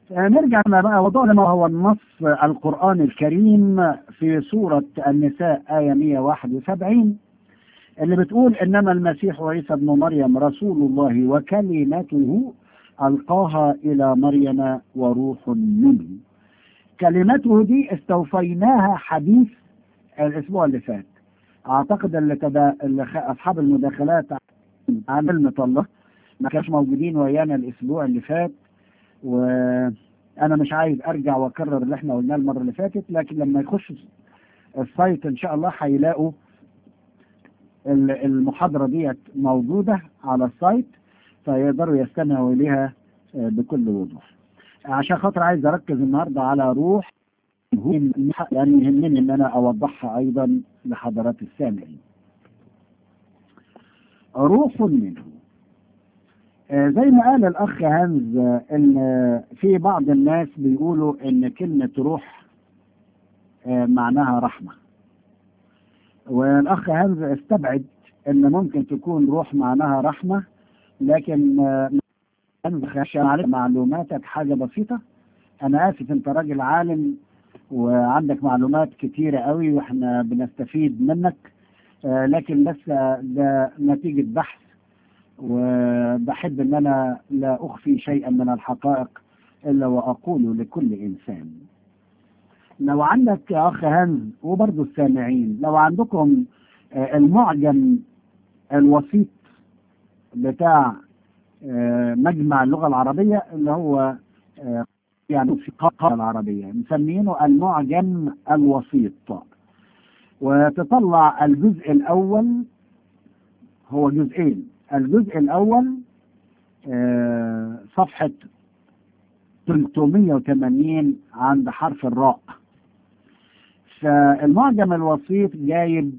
نرجع بقى موضوعنا ما هو النص القرآن الكريم في سورة النساء آية 171 اللي بتقول إنما المسيح عيسى ابن مريم رسول الله وكلمته ألقاها إلى مريم وروح منه كلمته دي استوفيناها حديث الأسبوع اللي فات أعتقد اللي كده اللي أصحاب المداخلات عن علمة الله ما كانش موجودين ويانا الأسبوع اللي فات وأنا مش عايز أرجع وأكرر اللي احنا قلناه المرة اللي فاتت لكن لما يخش السايت إن شاء الله هيلاقوا المحاضرة ديت موجودة على السايت فيقدروا يستمعوا إليها بكل وضوح عشان خاطر عايز أركز النهاردة على روح يعني يهمني إن أنا أوضحها أيضا لحضرات السامعين روح منه زي ما قال الأخ هانز إن في بعض الناس بيقولوا إن كلمة روح معناها رحمة والأخ هانز استبعد إن ممكن تكون روح معناها رحمة لكن عشان أعرف معلوماتك حاجة بسيطة أنا آسف أنت راجل عالم وعندك معلومات كتيرة قوي وإحنا بنستفيد منك لكن بس ده نتيجة بحث وبحب ان انا لا اخفي شيئا من الحقائق الا واقول لكل انسان لو عندك يا اخ هانز وبرضه السامعين لو عندكم المعجم الوسيط بتاع مجمع اللغه العربيه اللي هو يعني في القاهره العربيه مسمينه المعجم الوسيط وتطلع الجزء الاول هو جزئين الجزء الأول صفحة 380 عند حرف الراء فالمعجم الوسيط جايب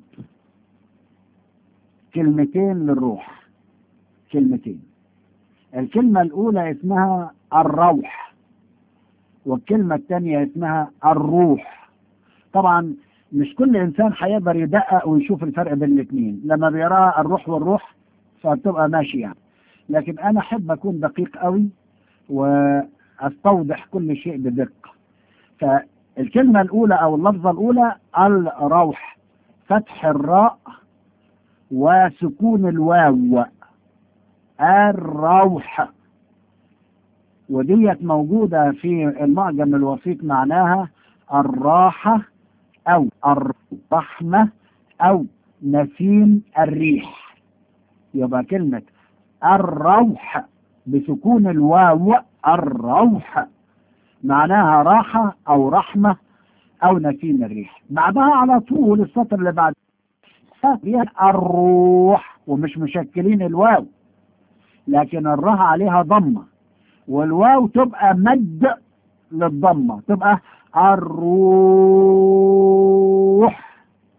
كلمتين للروح كلمتين الكلمة الأولى اسمها الروح والكلمة الثانية اسمها الروح طبعا مش كل إنسان هيقدر يدقق ويشوف الفرق بين الاثنين لما بيراها الروح والروح فبتبقى ماشي يعني لكن انا احب اكون دقيق قوي واستوضح كل شيء بدقه فالكلمه الاولى او اللفظه الاولى الروح فتح الراء وسكون الواو الروح وديت موجودة في المعجم الوسيط معناها الراحة أو الرحمة أو نسيم الريح يبقى كلمة الروح بسكون الواو الروح معناها راحة أو رحمة أو نسيم الريح بعدها على طول السطر اللي بعد الروح ومش مشكلين الواو لكن الراء عليها ضمة والواو تبقى مد للضمة تبقى الروح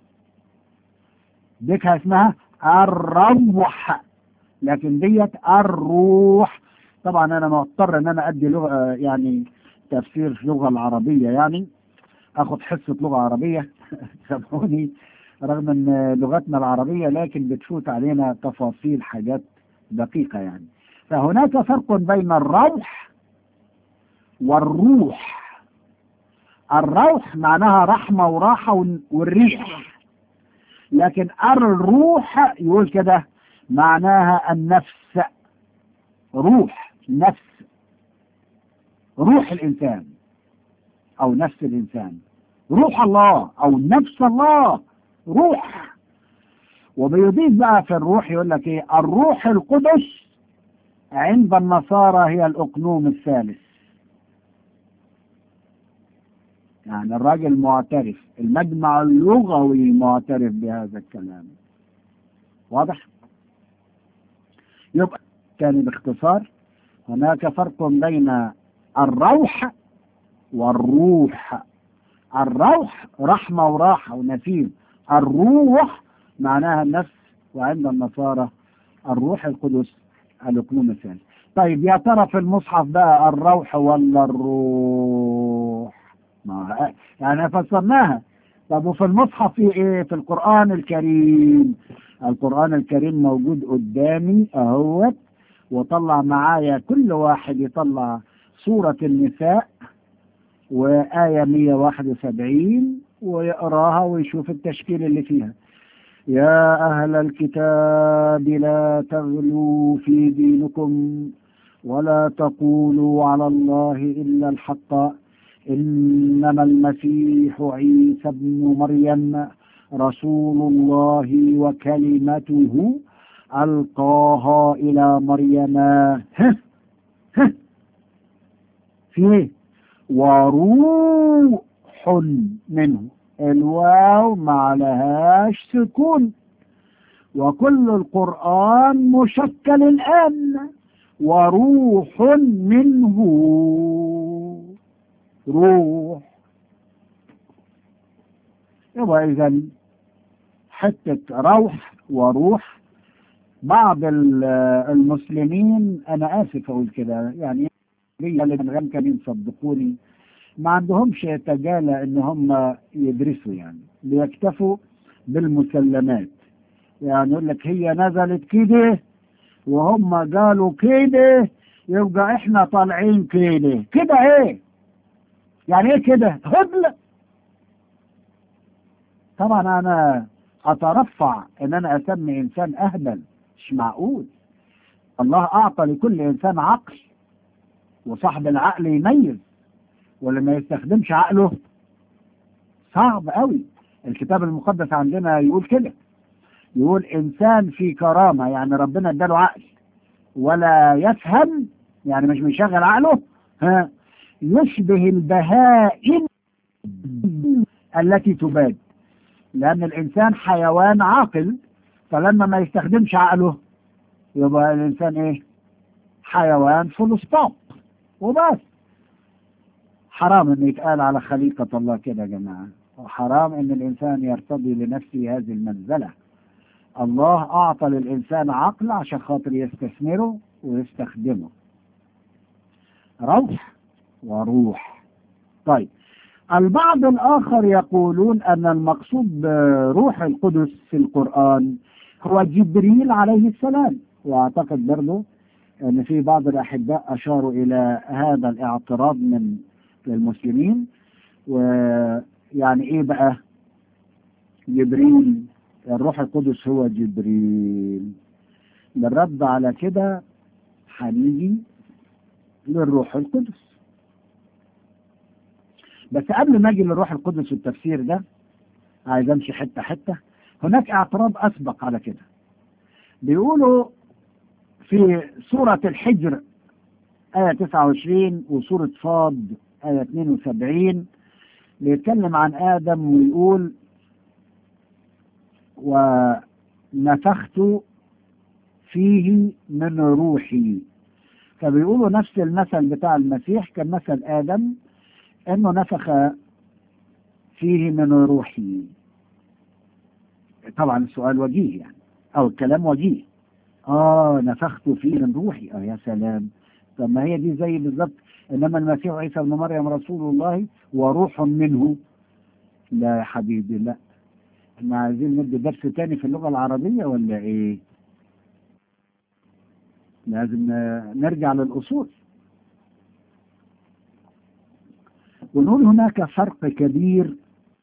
ديك اسمها الروح لكن ديت الروح طبعا انا مضطر ان انا ادي لغه يعني تفسير لغه العربيه يعني اخد حصه لغه عربيه سامحوني رغم ان لغتنا العربيه لكن بتفوت علينا تفاصيل حاجات دقيقه يعني فهناك فرق بين الروح والروح الروح معناها رحمه وراحه والريح لكن الروح يقول كده معناها النفس روح نفس روح الإنسان أو نفس الإنسان روح الله أو نفس الله روح وبيضيف بقى في الروح يقول لك ايه الروح القدس عند النصارى هي الأقنوم الثالث يعني الراجل معترف المجمع اللغوي معترف بهذا الكلام واضح يبقى كان باختصار هناك فرق بين الروح والروح الروح رحمة وراحة ونسيم الروح معناها النفس وعند النصارى الروح القدس الأقنوم الثاني طيب يا ترى في المصحف بقى الروح ولا الروح ما يعني فسرناها طب وفي المصحف في ايه في القرآن الكريم القرآن الكريم موجود قدامي اهوت وطلع معايا كل واحد يطلع سورة النساء وآية 171 ويقراها ويشوف التشكيل اللي فيها يا أهل الكتاب لا تغلوا في دينكم ولا تقولوا على الله إلا الحق إنما المسيح عيسى ابن مريم رسول الله وكلمته ألقاها إلى مريم ها ها في ايه وروح منه الواو ما لهاش سكون وكل القرآن مشكل الآن وروح منه روح يبقى إذا حتة روح وروح بعض المسلمين أنا آسف أقول كده يعني اللي كانوا صدقوني ما عندهمش تجالة ان هم يدرسوا يعني بيكتفوا بالمسلمات يعني يقول لك هي نزلت كده وهم قالوا كده يبقى احنا طالعين كده كده ايه يعني ايه كده هبل طبعا انا اترفع ان انا اسمي انسان اهبل مش معقول الله اعطى لكل انسان عقل وصاحب العقل يميز واللي ما يستخدمش عقله صعب قوي الكتاب المقدس عندنا يقول كده يقول انسان في كرامه يعني ربنا اداله عقل ولا يفهم يعني مش مشغل عقله ها يشبه البهائم التي تباد لان الانسان حيوان عاقل فلما ما يستخدمش عقله يبقى الانسان ايه حيوان فول ستوب وبس حرام ان يتقال على خليقة الله كده يا جماعة وحرام ان الانسان يرتضي لنفسه هذه المنزلة الله اعطى للانسان عقل عشان خاطر يستثمره ويستخدمه روح وروح طيب البعض الاخر يقولون ان المقصود بروح القدس في القرآن هو جبريل عليه السلام واعتقد برضه ان في بعض الاحباء اشاروا الى هذا الاعتراض من للمسلمين ويعني ايه بقى جبريل الروح القدس هو جبريل بالرد على كده هنيجي للروح القدس بس قبل ما اجي للروح القدس والتفسير ده عايز امشي حته حته هناك اعتراض اسبق على كده بيقولوا في سورة الحجر آية 29 وسورة صاد آية 72 بيتكلم عن آدم ويقول ونفخت فيه من روحي فبيقولوا نفس المثل بتاع المسيح كان مثل آدم إنه نفخ فيه من روحي طبعا السؤال وجيه يعني أو الكلام وجيه آه نفخت فيه من روحي آه يا سلام طب ما هي دي زي بالظبط انما المسيح عيسى ابن مريم رسول الله وروح منه لا يا حبيبي لا احنا عايزين ندي درس تاني في اللغه العربيه ولا ايه لازم نرجع للاصول ونقول هناك فرق كبير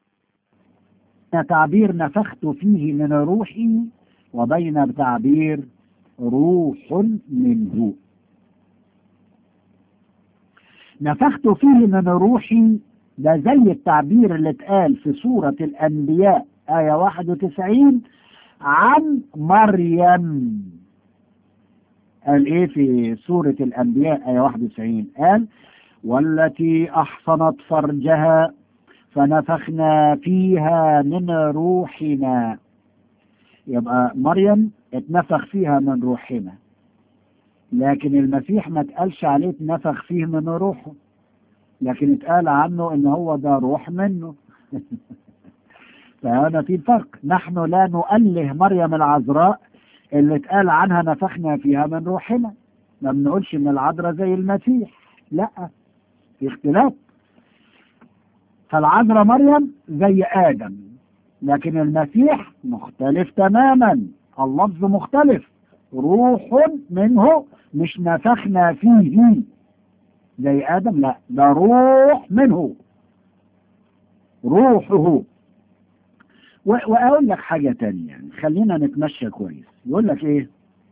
تعبير نفخت فيه من روحي وبين تعبير روح منه نفخت فيه من روحي ده زي التعبير اللي اتقال في سورة الأنبياء آية 91 عن مريم قال ايه في سورة الأنبياء آية 91 قال والتي أحصنت فرجها فنفخنا فيها من روحنا يبقى مريم اتنفخ فيها من روحنا لكن المسيح ما اتقالش عليه اتنفخ فيه من روحه لكن اتقال عنه ان هو ده روح منه فهنا في فرق نحن لا نؤله مريم العذراء اللي اتقال عنها نفخنا فيها من روحنا ما بنقولش ان العذراء زي المسيح لا في اختلاف فالعذراء مريم زي ادم لكن المسيح مختلف تماما اللفظ مختلف روح منه مش نفخنا فيه زي آدم لا ده روح منه روحه و- وأقول لك حاجة تانية يعني خلينا نتمشى كويس يقول لك إيه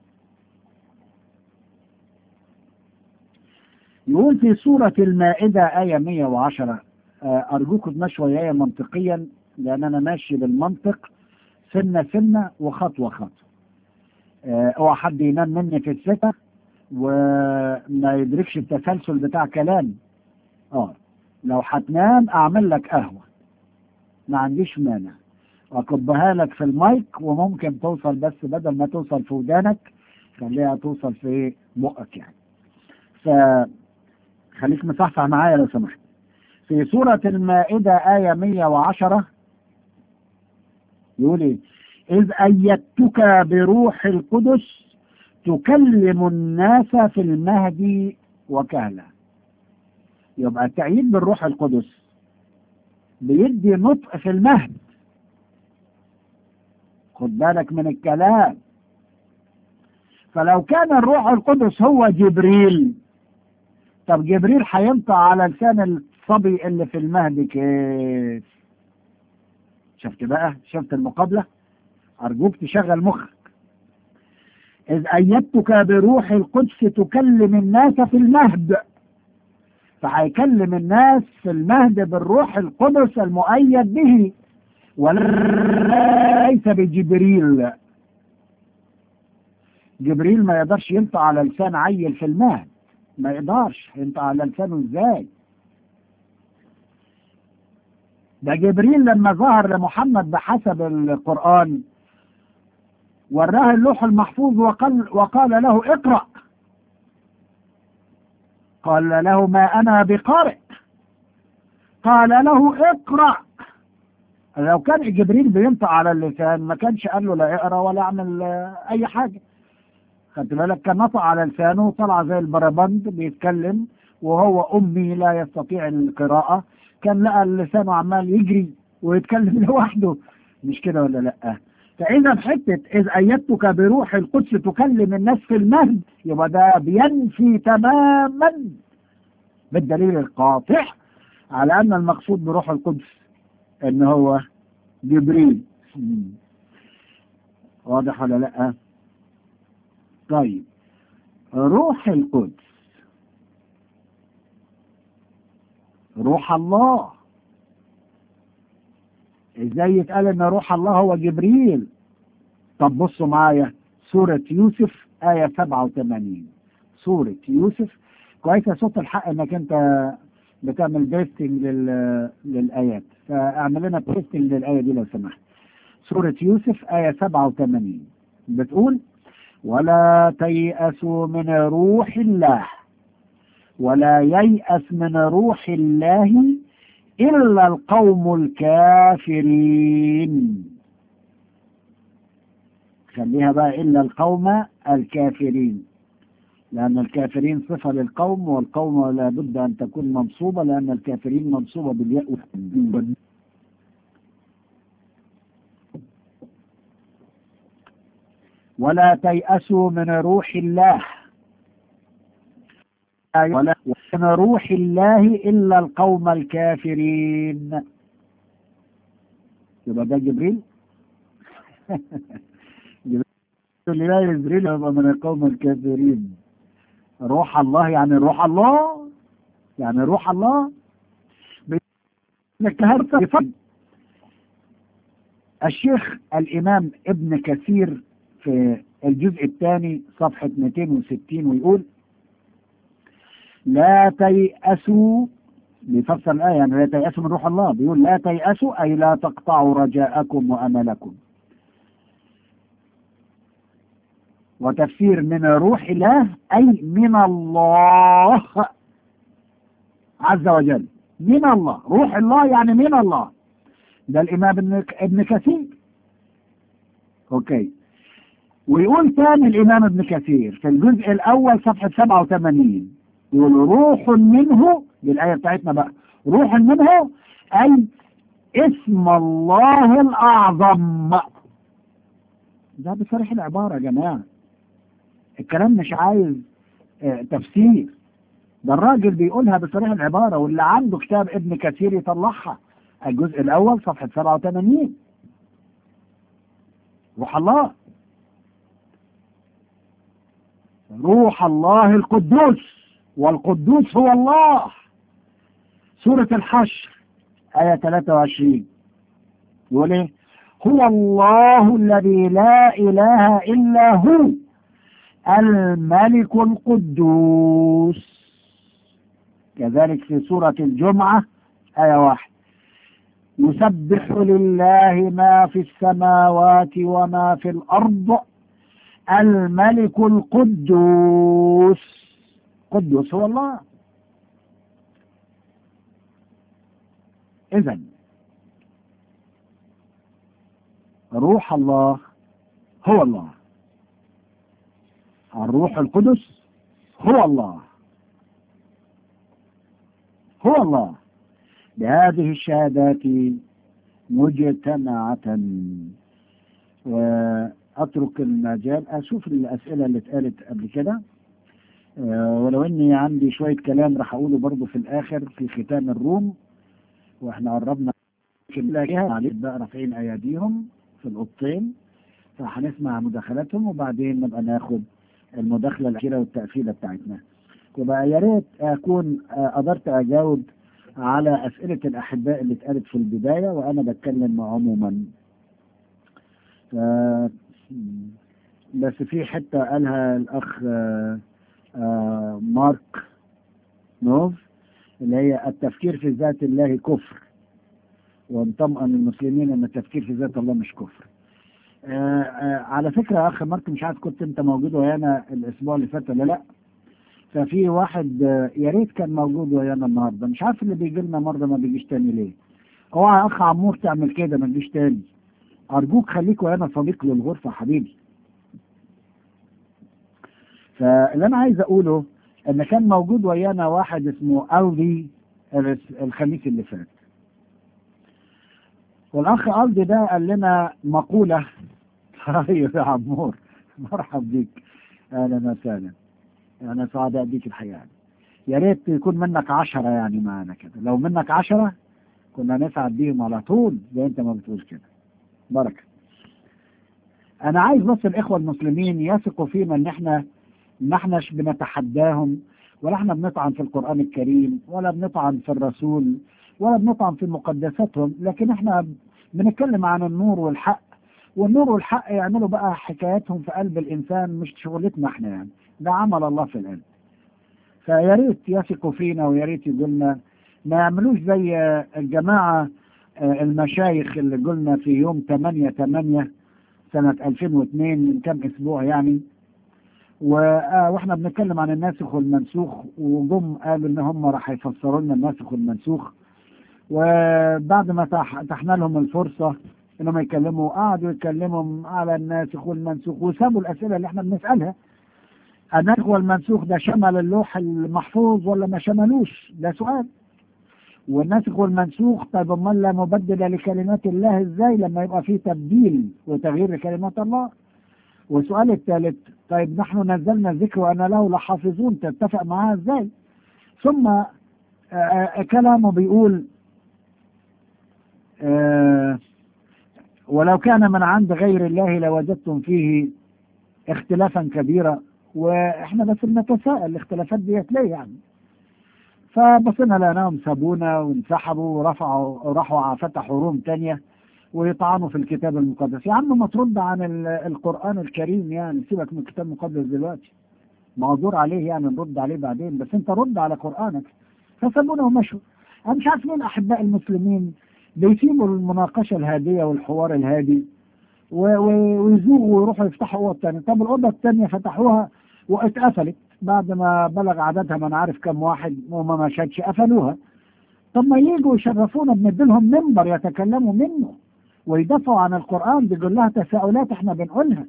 يقول في سورة المائدة آية 110 آه، أرجوكم تمشوا وياي منطقيا لأن أنا ماشي بالمنطق سنة سنة وخطوة خطوة آه، اوعى حد ينام مني في السكة وما يدركش التسلسل بتاع كلامي اه لو هتنام اعمل لك قهوة ما عنديش مانع واكبها لك في المايك وممكن توصل بس بدل ما توصل في ودانك خليها توصل في بقك يعني فخليك مصحصح معايا لو سمحت في سورة المائدة آية 110 يقول ايه إذ أيدتك بروح القدس تكلم الناس في المهد وكهلا يبقى التأييد بالروح القدس بيدي نطق في المهد خد بالك من الكلام فلو كان الروح القدس هو جبريل طب جبريل هينطق على لسان الصبي اللي في المهد كيف شفت بقى شفت المقابلة أرجوك تشغل مخك إذ أيدتك بروح القدس تكلم الناس في المهد فهيكلم الناس في المهد بالروح القدس المؤيد به وليس بجبريل جبريل ما يقدرش ينطق على لسان عيل في المهد ما يقدرش ينطق على لسانه ازاي ده جبريل لما ظهر لمحمد بحسب القرآن وراه اللوح المحفوظ وقال, وقال له اقرأ قال له ما أنا بقارئ قال له اقرأ لو كان جبريل بينطق على اللسان ما كانش قال له لا اقرأ ولا اعمل أي حاجة خدت بالك كان نطق على لسانه وطلع زي البربند بيتكلم وهو أمي لا يستطيع القراءة كان لقى لسانه عمال يجري ويتكلم لوحده مش كده ولا لأ فإذا في حتة إذ أيدتك بروح القدس تكلم الناس في المهد يبقى ده بينفي تماما بالدليل القاطع على أن المقصود بروح القدس إن هو جبريل واضح ولا لأ؟ طيب روح القدس روح الله ازاي يتقال ان روح الله هو جبريل طب بصوا معايا سورة يوسف آية 87 سورة يوسف كويس يا صوت الحق انك انت بتعمل بيستنج لل... للآيات فاعمل لنا بيستنج للآية دي لو سمحت سورة يوسف آية 87 بتقول ولا تيأسوا من روح الله ولا ييأس من روح الله إلا القوم الكافرين خليها بقى إلا القوم الكافرين لأن الكافرين صفة للقوم والقوم لا بد أن تكون منصوبة لأن الكافرين منصوبة بالياء ولا تيأسوا من روح الله ولا من روح الله إلا القوم الكافرين يبقى ده جبريل جبريل لا جبريل يبقى من القوم الكافرين روح الله يعني روح الله يعني روح الله الشيخ الإمام ابن كثير في الجزء الثاني صفحة 260 ويقول لا تيأسوا بيفسر الآية يعني لا تيأسوا من روح الله بيقول لا تيأسوا أي لا تقطعوا رجاءكم وأملكم وتفسير من روح الله أي من الله عز وجل من الله روح الله يعني من الله ده الإمام ابن ابن كثير أوكي ويقول ثاني الإمام ابن كثير في الجزء الأول صفحة 87 يقول روح منه دي الآية بتاعتنا بقى روح منه أي اسم الله الأعظم ده بصريح العبارة يا جماعة الكلام مش عايز اه تفسير ده الراجل بيقولها بصريح العبارة واللي عنده كتاب ابن كثير يطلعها الجزء الأول صفحة 87 روح الله روح الله القدوس والقدوس هو الله سورة الحشر آية 23 يقول ايه هو الله الذي لا إله إلا هو الملك القدوس كذلك في سورة الجمعة آية واحد يسبح لله ما في السماوات وما في الأرض الملك القدوس قدوس هو الله إذا روح الله هو الله الروح القدس هو الله هو الله بهذه الشهادات مجتمعة وأترك المجال أشوف الأسئلة اللي اتقالت قبل كده أه ولو إني عندي شوية كلام راح أقوله برضه في الآخر في ختام الروم وإحنا قربنا عليك بقى رافعين أياديهم في الأوضتين فهنسمع مداخلاتهم وبعدين نبقى ناخد المداخلة الأخيرة والتقفيلة بتاعتنا يبقى يا ريت أكون قدرت أجاوب على أسئلة الأحباء اللي اتقالت في البداية وأنا بتكلم عموما ف... بس في حتة قالها الأخ مارك نوف اللي هي التفكير في ذات الله كفر ونطمئن المسلمين ان التفكير في ذات الله مش كفر آآ آآ على فكرة يا أخ مارك مش عارف كنت أنت موجود ويانا الأسبوع اللي فات ولا لأ ففي واحد يا ريت كان موجود ويانا النهارده مش عارف اللي بيجي لنا مرة ما بيجيش تاني ليه اوعى يا أخ عمور تعمل كده ما تجيش تاني أرجوك خليك ويانا صديق للغرفة حبيبي فاللي أنا عايز أقوله إن كان موجود ويانا واحد اسمه أودي الخميس اللي فات والاخ ارضي ده قال لنا مقوله ايوه يا عمور مرحب بيك اهلا وسهلا انا سعداء بيك الحقيقه يا ريت يكون منك عشرة يعني معانا كده لو منك عشرة كنا نسعد بيهم على طول زي انت ما بتقول كده بركه انا عايز بس الاخوه المسلمين يثقوا فينا ان احنا ما احناش بنتحداهم ولا احنا بنطعن في القران الكريم ولا بنطعن في الرسول ولا بنطعن في مقدساتهم لكن احنا بنتكلم عن النور والحق والنور والحق يعملوا بقى حكاياتهم في قلب الانسان مش شغلتنا احنا يعني ده عمل الله في القلب فيا ريت يثقوا فينا ويا ريت يقولنا ما يعملوش زي الجماعة المشايخ اللي قلنا في يوم 8 8 سنة 2002 من كم اسبوع يعني واحنا بنتكلم عن الناسخ والمنسوخ وجم قالوا ان هم راح يفسروا لنا الناسخ والمنسوخ وبعد ما اتحنا لهم الفرصة انهم يتكلموا قعدوا يتكلموا على الناسخ والمنسوخ وسابوا الاسئلة اللي احنا بنسألها الناسخ والمنسوخ ده شمل اللوح المحفوظ ولا ما شملوش ده سؤال والناسخ والمنسوخ طيب امال لا مبدل لكلمات الله ازاي لما يبقى في تبديل وتغيير لكلمات الله والسؤال الثالث طيب نحن نزلنا الذكر وانا له لحافظون تتفق معاه ازاي ثم آآ كلامه بيقول ولو كان من عند غير الله لوجدتم فيه اختلافا كبيرا واحنا بس بنتساءل الاختلافات ديت ليه يعني فبصينا لقيناهم سابونا وانسحبوا ورفعوا راحوا فتحوا روم تانية ويطعنوا في الكتاب المقدس يا عم ما ترد عن القرآن الكريم يعني سيبك من الكتاب المقدس دلوقتي معذور عليه يعني نرد عليه بعدين بس انت رد على قرآنك فسابونا ومشوا انا مش عارف ليه الاحباء المسلمين بيسيبوا المناقشة الهادية والحوار الهادي ويزوغوا ويروحوا يفتحوا أوضة تانية طب الأوضة التانية فتحوها واتقفلت بعد ما بلغ عددها ما نعرف كم واحد وما مشتش قفلوها طب ما يجوا يشرفونا بنديلهم منبر يتكلموا منه ويدافعوا عن القرآن بيقول لها تساؤلات احنا بنقولها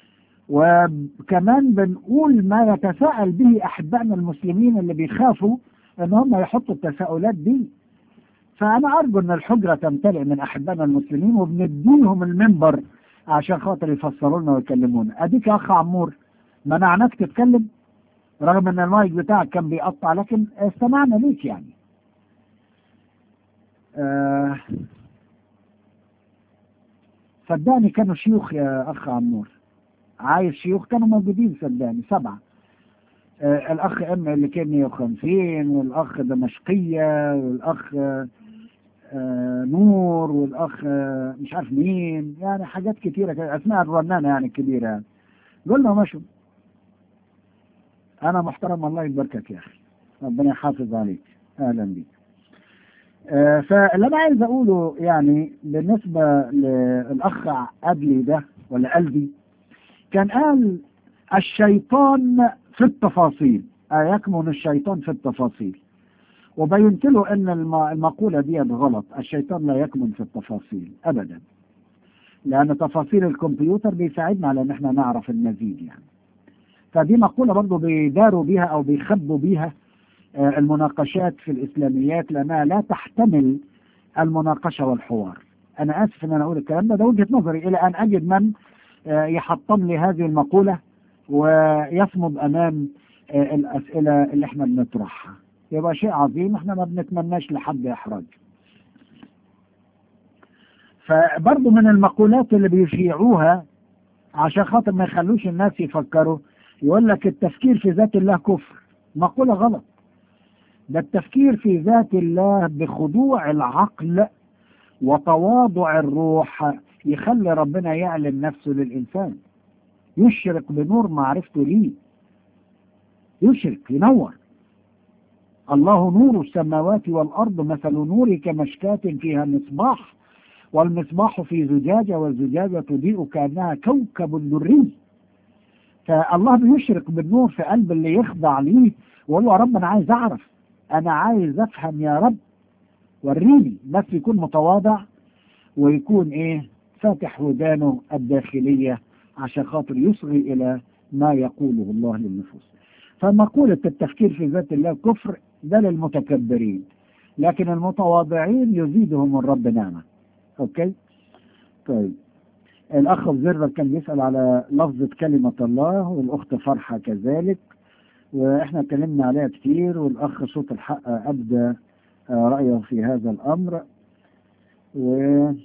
وكمان بنقول ما يتساءل به أحبائنا المسلمين اللي بيخافوا ان هم يحطوا التساؤلات دي فأنا أرجو أن الحجرة تمتلئ من أحبائنا المسلمين وبنديهم المنبر عشان خاطر يفسروا لنا ويكلمونا أديك يا أخ عمور منعناك تتكلم رغم ان المايك بتاعك كان بيقطع لكن استمعنا ليك يعني آه صدقني كانوا شيوخ يا اخ عمور عايز شيوخ كانوا موجودين صدقني سبعه آه الاخ ام اللي كان 150 والاخ دمشقيه والاخ آه آه نور والاخ آه مش عارف مين يعني حاجات كتيره كده اسماء الرنانه يعني الكبيره يعني قلنا مشوا انا محترم الله يباركك يا اخي ربنا يحافظ عليك اهلا بيك آه فاللي انا عايز اقوله يعني بالنسبه للاخ قبلي ده ولا قلبي كان قال الشيطان في التفاصيل يكمن الشيطان في التفاصيل وبينت له ان المقوله دي غلط الشيطان لا يكمن في التفاصيل ابدا لان تفاصيل الكمبيوتر بيساعدنا على ان احنا نعرف المزيد يعني فدي مقولة برضه بيداروا بيها أو بيخبوا بيها المناقشات في الإسلاميات لأنها لا تحتمل المناقشة والحوار أنا آسف أن أنا أقول الكلام ده ده وجهة نظري إلى أن أجد من يحطم لي هذه المقولة ويصمد أمام الأسئلة اللي احنا بنطرحها يبقى شيء عظيم احنا ما بنتمناش لحد إحراج فبرضه من المقولات اللي بيشيعوها عشان خاطر ما يخلوش الناس يفكروا يقول لك التفكير في ذات الله كفر مقولة غلط ده التفكير في ذات الله بخضوع العقل وتواضع الروح يخلي ربنا يعلن نفسه للإنسان يشرق بنور معرفته ليه يشرق ينور الله نور السماوات والأرض مثل نوره كمشكاة فيها مصباح والمصباح في زجاجة والزجاجة تضيء كأنها كوكب دري فالله بيشرق بالنور في قلب اللي يخضع ليه ويقول له يا رب انا عايز اعرف انا عايز افهم يا رب وريني بس يكون متواضع ويكون ايه فاتح ودانه الداخلية عشان خاطر يصغي الى ما يقوله الله للنفوس فمقولة التفكير في ذات الله كفر ده للمتكبرين لكن المتواضعين يزيدهم الرب نعمة اوكي طيب الاخ اوبزرفر كان بيسال على لفظه كلمه الله والاخت فرحه كذلك واحنا اتكلمنا عليها كتير والاخ صوت الحق ابدى رايه في هذا الامر و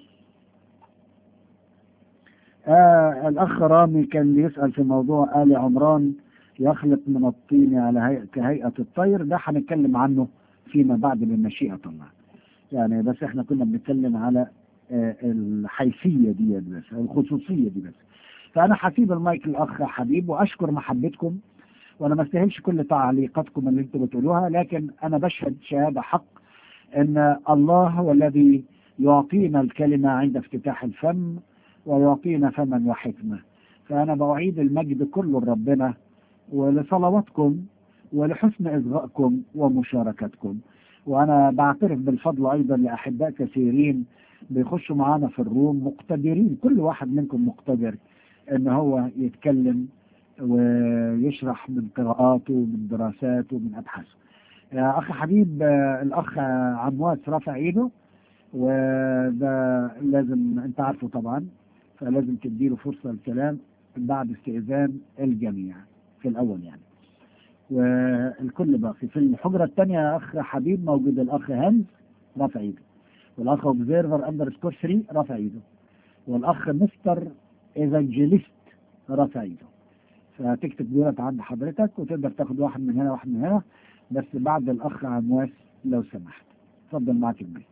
آه الاخ رامي كان بيسال في موضوع ال عمران يخلق من الطين على هيئة كهيئه الطير ده هنتكلم عنه فيما بعد بمشيئه الله يعني بس احنا كنا بنتكلم على الحيثية دي بس أو الخصوصية دي بس فأنا هسيب المايك للأخ حبيب وأشكر محبتكم وأنا ما استاهلش كل تعليقاتكم اللي أنتم بتقولوها لكن أنا بشهد شهادة حق أن الله هو الذي يعطينا الكلمة عند افتتاح الفم ويعطينا فما وحكمة فأنا بعيد المجد كله لربنا ولصلواتكم ولحسن إصغائكم ومشاركتكم وأنا بعترف بالفضل أيضا لأحباء كثيرين بيخشوا معانا في الروم مقتدرين كل واحد منكم مقتدر ان هو يتكلم ويشرح من قراءاته من دراساته من ابحاثه يا اخ حبيب الاخ عمواس رفع ايده وده لازم انت عارفه طبعا فلازم تديله فرصة للكلام بعد استئذان الجميع في الاول يعني والكل باقي في الحجرة الثانية يا اخ حبيب موجود الاخ هانز رفع ايده والاخ اوبزيرفر اندر سكور 3 رفع ايده والاخ مستر ايفانجيليست رفع ايده فتكتب دولت عند حضرتك وتقدر تاخد واحد من هنا واحد من هنا بس بعد الاخ عمواس لو سمحت اتفضل معاك المايك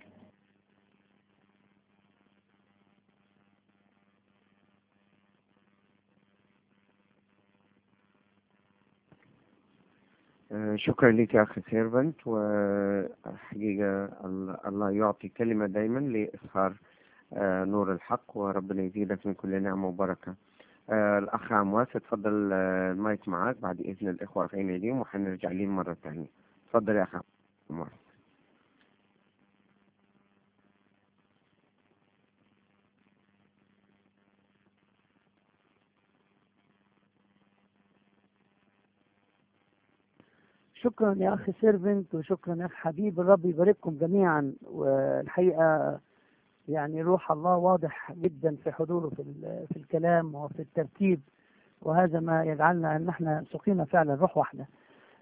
شكرا لك يا أخي سيرفنت وحقيقة الله يعطي كلمة دايما لإظهار نور الحق وربنا يزيدك من كل نعمة وبركة الأخ عمواس اتفضل المايك معاك بعد إذن الإخوة رافعين إيديهم وحنرجع ليه مرة تانية اتفضل يا أخ عمواس شكرا يا اخي سيرفنت وشكرا يا اخي حبيب الرب يبارككم جميعا والحقيقه يعني روح الله واضح جدا في حضوره في في الكلام وفي الترتيب وهذا ما يجعلنا ان احنا سقينا فعلا روح واحده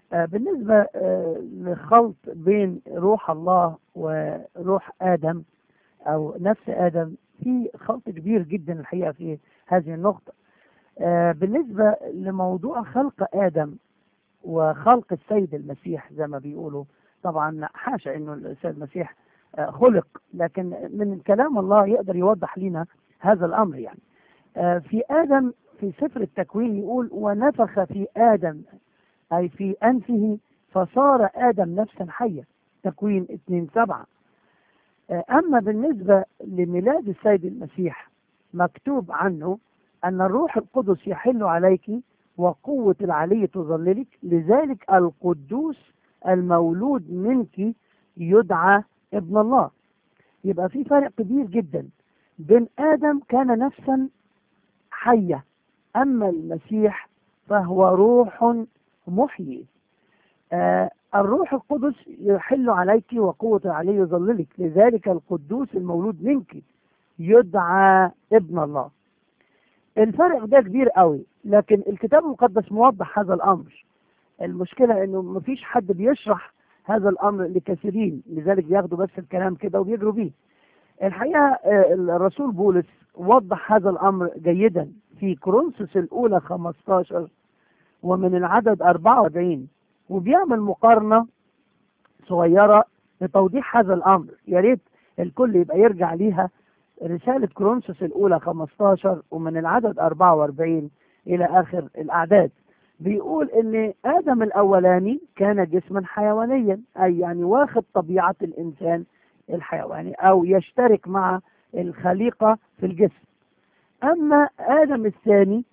آه، بالنسبة آه، لخلط بين روح الله وروح آدم أو نفس آدم في خلط كبير جدا الحقيقة في هذه النقطة آه، بالنسبة لموضوع خلق آدم وخلق السيد المسيح زي ما بيقولوا طبعا حاشا انه السيد المسيح آه، خلق لكن من كلام الله يقدر يوضح لنا هذا الامر يعني آه، في ادم في سفر التكوين يقول ونفخ في ادم اي في انفه فصار ادم نفسا حيه تكوين 2 7 اما بالنسبه لميلاد السيد المسيح مكتوب عنه ان الروح القدس يحل عليك وقوة العلي تظللك لذلك القدوس المولود منك يدعى ابن الله يبقى في فرق كبير جدا بين آدم كان نفسا حية أما المسيح فهو روح محيي آه الروح القدس يحل عليك وقوة العلي يظللك لذلك القدوس المولود منك يدعى ابن الله الفرق ده كبير قوي لكن الكتاب المقدس موضح هذا الامر المشكله انه مفيش حد بيشرح هذا الامر لكثيرين لذلك بياخدوا بس الكلام كده وبيجروا بيه الحقيقه آه، الرسول بولس وضح هذا الامر جيدا في كورنثوس الاولى 15 ومن العدد 44 وبيعمل مقارنه صغيره لتوضيح هذا الامر يا ريت الكل يبقى يرجع ليها رسالة كورنثوس الأولى 15 ومن العدد 44 إلى آخر الأعداد بيقول إن آدم الأولاني كان جسما حيوانيا أي يعني واخد طبيعة الإنسان الحيواني أو يشترك مع الخليقة في الجسم أما آدم الثاني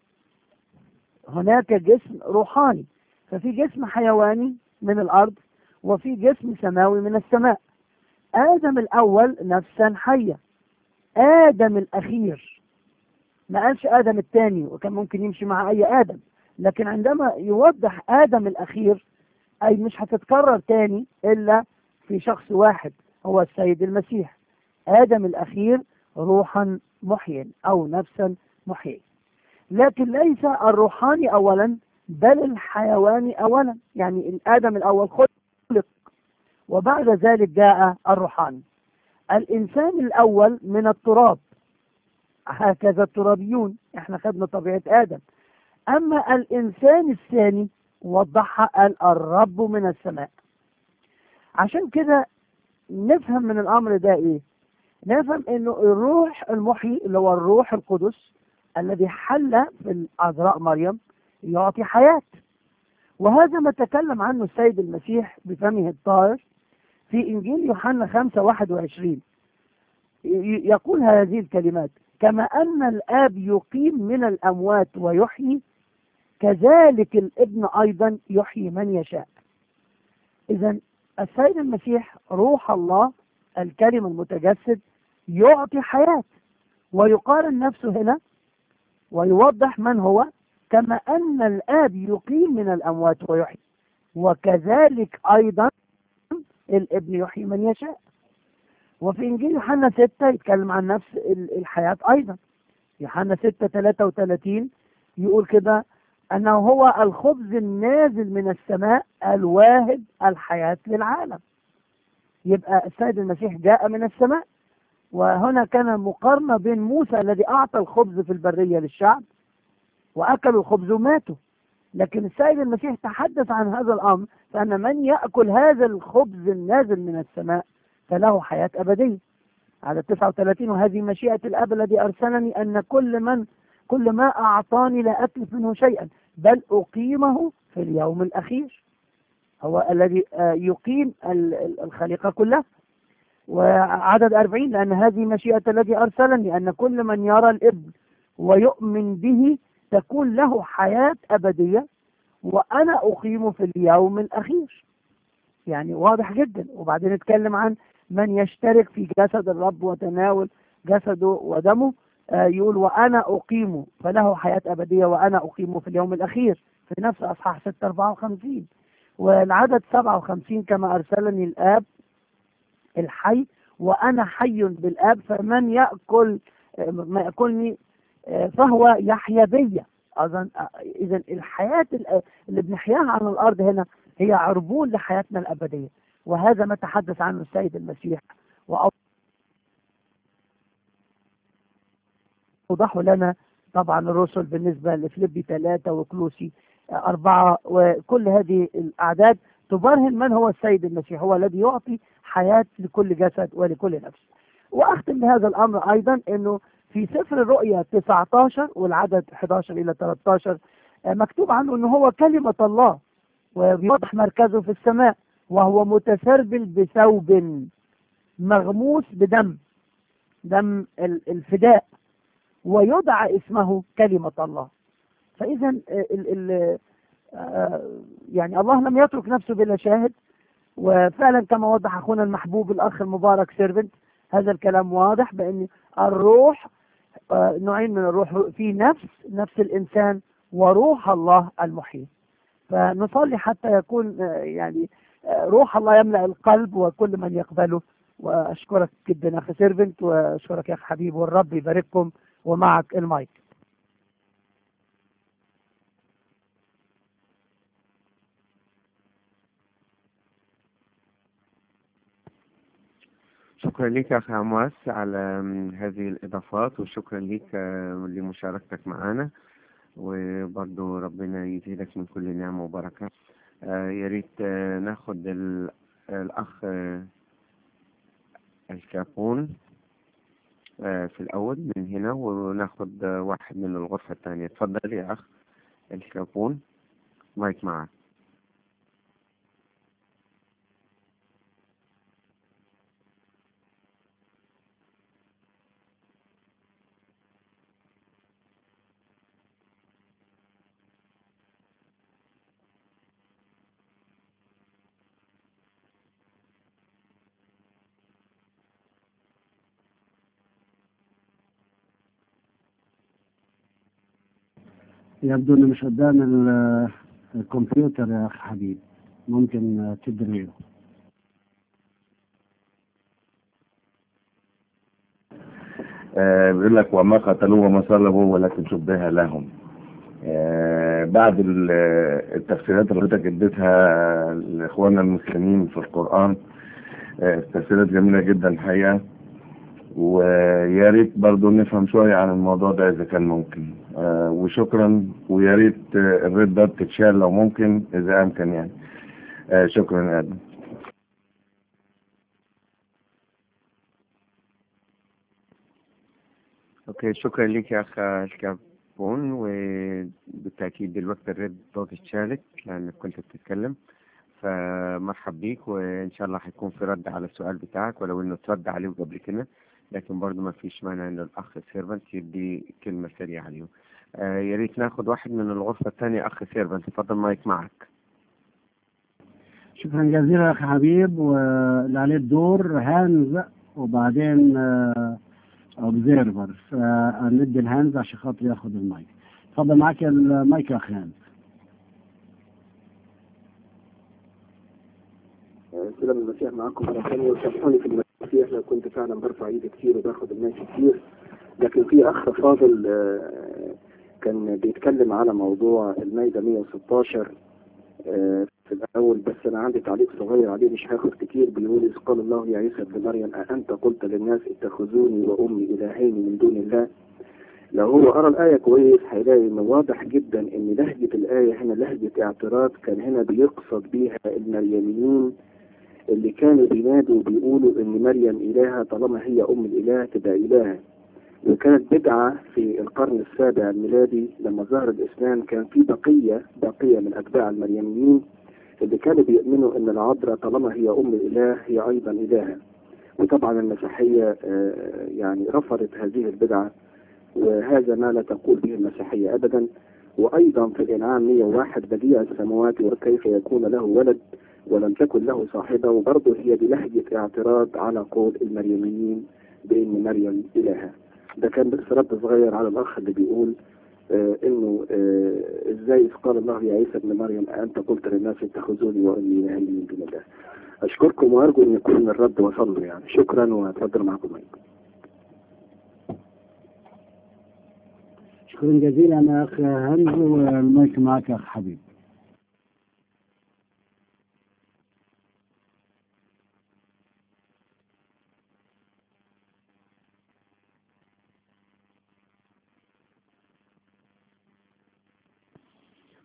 هناك جسم روحاني ففي جسم حيواني من الأرض وفي جسم سماوي من السماء آدم الأول نفسا حية آدم الأخير ما قالش آدم الثاني وكان ممكن يمشي مع أي آدم لكن عندما يوضح آدم الأخير أي مش هتتكرر تاني إلا في شخص واحد هو السيد المسيح آدم الأخير روحا محيا أو نفسا محيا لكن ليس الروحاني أولا بل الحيواني أولا يعني الآدم الأول خلق وبعد ذلك جاء الروحاني الإنسان الأول من التراب هكذا الترابيون احنا خدنا طبيعة آدم أما الإنسان الثاني وضحها قال الرب من السماء عشان كده نفهم من الأمر ده إيه نفهم إنه الروح المحيي اللي هو الروح القدس الذي حل في العذراء مريم يعطي حياة وهذا ما تكلم عنه السيد المسيح بفمه الطاهر في إنجيل يوحنا 5 21 ي- يقول هذه الكلمات كما أن الآب يقيم من الأموات ويحيي كذلك الابن أيضا يحيي من يشاء إذا السيد المسيح روح الله الكلمة المتجسد يعطي حياة ويقارن نفسه هنا ويوضح من هو كما أن الآب يقيم من الأموات ويحيي وكذلك أيضا الابن يحيي من يشاء وفي إنجيل يوحنا 6 يتكلم عن نفس ال- الحياة أيضا يوحنا 6 33 يقول كده أنه هو الخبز النازل من السماء الواهب الحياة للعالم يبقى السيد المسيح جاء من السماء وهنا كان مقارنة بين موسى الذي أعطى الخبز في البرية للشعب وأكلوا الخبز وماتوا لكن السيد المسيح تحدث عن هذا الأمر فأن من يأكل هذا الخبز النازل من السماء فله حياة أبدية على 39 وهذه مشيئة الأب الذي أرسلني أن كل من كل ما أعطاني لا أتلف منه شيئا بل أقيمه في اليوم الأخير هو الذي آه، يقيم ال- ال- الخليقة كلها وعدد أربعين لأن هذه مشيئة الذي أرسلني أن كل من يرى الابن ويؤمن به تكون له حياة أبدية وأنا أقيمه في اليوم الأخير يعني واضح جدا وبعدين نتكلم عن من يشترك في جسد الرب وتناول جسده ودمه آه، يقول وأنا أقيمه فله حياة أبدية وأنا أقيمه في اليوم الأخير في نفس أصحاح 6 54 والعدد 57 كما أرسلني الآب الحي وأنا حي بالآب فمن يأكل آه، ما يأكلني آه، فهو يحيا بيا أظن إذا الحياة ال- اللي بنحياها على الأرض هنا هي عربون لحياتنا الأبدية وهذا ما تحدث عنه السيد المسيح وأوضحوا لنا طبعا الرسل بالنسبة لفليبي ثلاثة وكلوسي أربعة وكل هذه الأعداد تبرهن من هو السيد المسيح هو الذي يعطي حياة لكل جسد ولكل نفس وأختم بهذا الأمر أيضا أنه في سفر الرؤيا 19 والعدد 11 إلى 13 مكتوب عنه أنه هو كلمة الله وبيوضح مركزه في السماء وهو متسربل بثوب مغموس بدم دم الفداء ويدعى اسمه كلمة الله فإذا ال ال يعني الله لم يترك نفسه بلا شاهد وفعلا كما وضح أخونا المحبوب الأخ المبارك سيرفنت هذا الكلام واضح بأن الروح نوعين من الروح في نفس نفس الإنسان وروح الله المحيي فنصلي حتى يكون يعني روح الله يملأ القلب وكل من يقبله وأشكرك جدا أخي سيرفنت وأشكرك يا أخي حبيب والرب يبارككم ومعك المايك شكرا لك يا أخي عمواس على هذه الإضافات وشكرا لك لمشاركتك معنا وبرضو ربنا يزيدك من كل نعمة وبركة يا ريت ناخد الأخ الكابون في الأول من هنا وناخد واحد من الغرفة الثانية اتفضل يا أخ الكابون مايك معك يبدو انه مش قدام الكمبيوتر يا اخ حبيب ممكن تدريه آه بيقول لك وما قتلوه وما صلبوا ولكن شبه لهم آه بعد التفسيرات اللي حضرتك اديتها لاخواننا المسلمين في القران آه تفسيرات جميله جدا الحقيقه ويا ريت برضه نفهم شويه عن الموضوع ده اذا كان ممكن آه وشكرا ويا ريت آه الريد ده تتشال لو ممكن اذا امكن يعني آه شكرا يا ادم اوكي شكرا لك يا اخ الكابون وبالتاكيد دلوقتي الريد دوت اتشالت لانك كنت بتتكلم فمرحب بيك وان شاء الله هيكون في رد على السؤال بتاعك ولو انه ترد عليه قبل كده لكن برضه ما فيش مانع ان الاخ سيرفنت يدي كلمه سريعه عليه آه يا ريت ناخد واحد من الغرفه الثانيه اخ سيرفنت اتفضل مايك معك شكرا جزيلا يا اخي حبيب واللي عليه الدور هانز وبعدين اوبزيرفر فندي الهانز عشان خاطر ياخد المايك اتفضل معاك المايك يا اخي هانز سلام المسيح معاكم مرة ثانية وسامحوني في المسيح لو كنت فعلا برفع ايدي كتير وباخد المايك كتير لكن في اخ فاضل كان بيتكلم على موضوع المايدة 116 في الاول بس انا عندي تعليق صغير عليه مش هاخد كتير بيقول اذ قال الله يا عيسى ابن مريم أأنت قلت للناس اتخذوني وامي الهين من دون الله لو هو قرا الايه كويس هيلاقي انه واضح جدا ان لهجه الايه هنا لهجه اعتراض كان هنا بيقصد بيها المريميين اللي كانوا بينادوا وبيقولوا ان مريم الهه طالما هي ام الاله تبقى الهه وكانت بدعة في القرن السابع الميلادي لما ظهر الإسلام كان في بقية بقية من أتباع المريميين اللي كانوا بيؤمنوا أن العذراء طالما هي أم الإله هي أيضا إلهة وطبعا المسيحية يعني رفضت هذه البدعة وهذا ما لا تقول به المسيحية أبدا وأيضا في الإنعام 101 بديع السماوات وكيف يكون له ولد ولم تكن له صاحبة وبرضه هي بلهجة اعتراض على قول المريميين بأن مريم إلهة ده كان بس رد صغير على الأخ اللي بيقول آه انه آه ازاي قال الله يا عيسى ابن مريم انت قلت للناس اتخذوني وامي الهي من دون الله اشكركم وارجو ان يكون الرد وصل له يعني شكرا واتفضل معكم مايك شكرا جزيلا يا اخ هنز والمايك معك يا اخ حبيب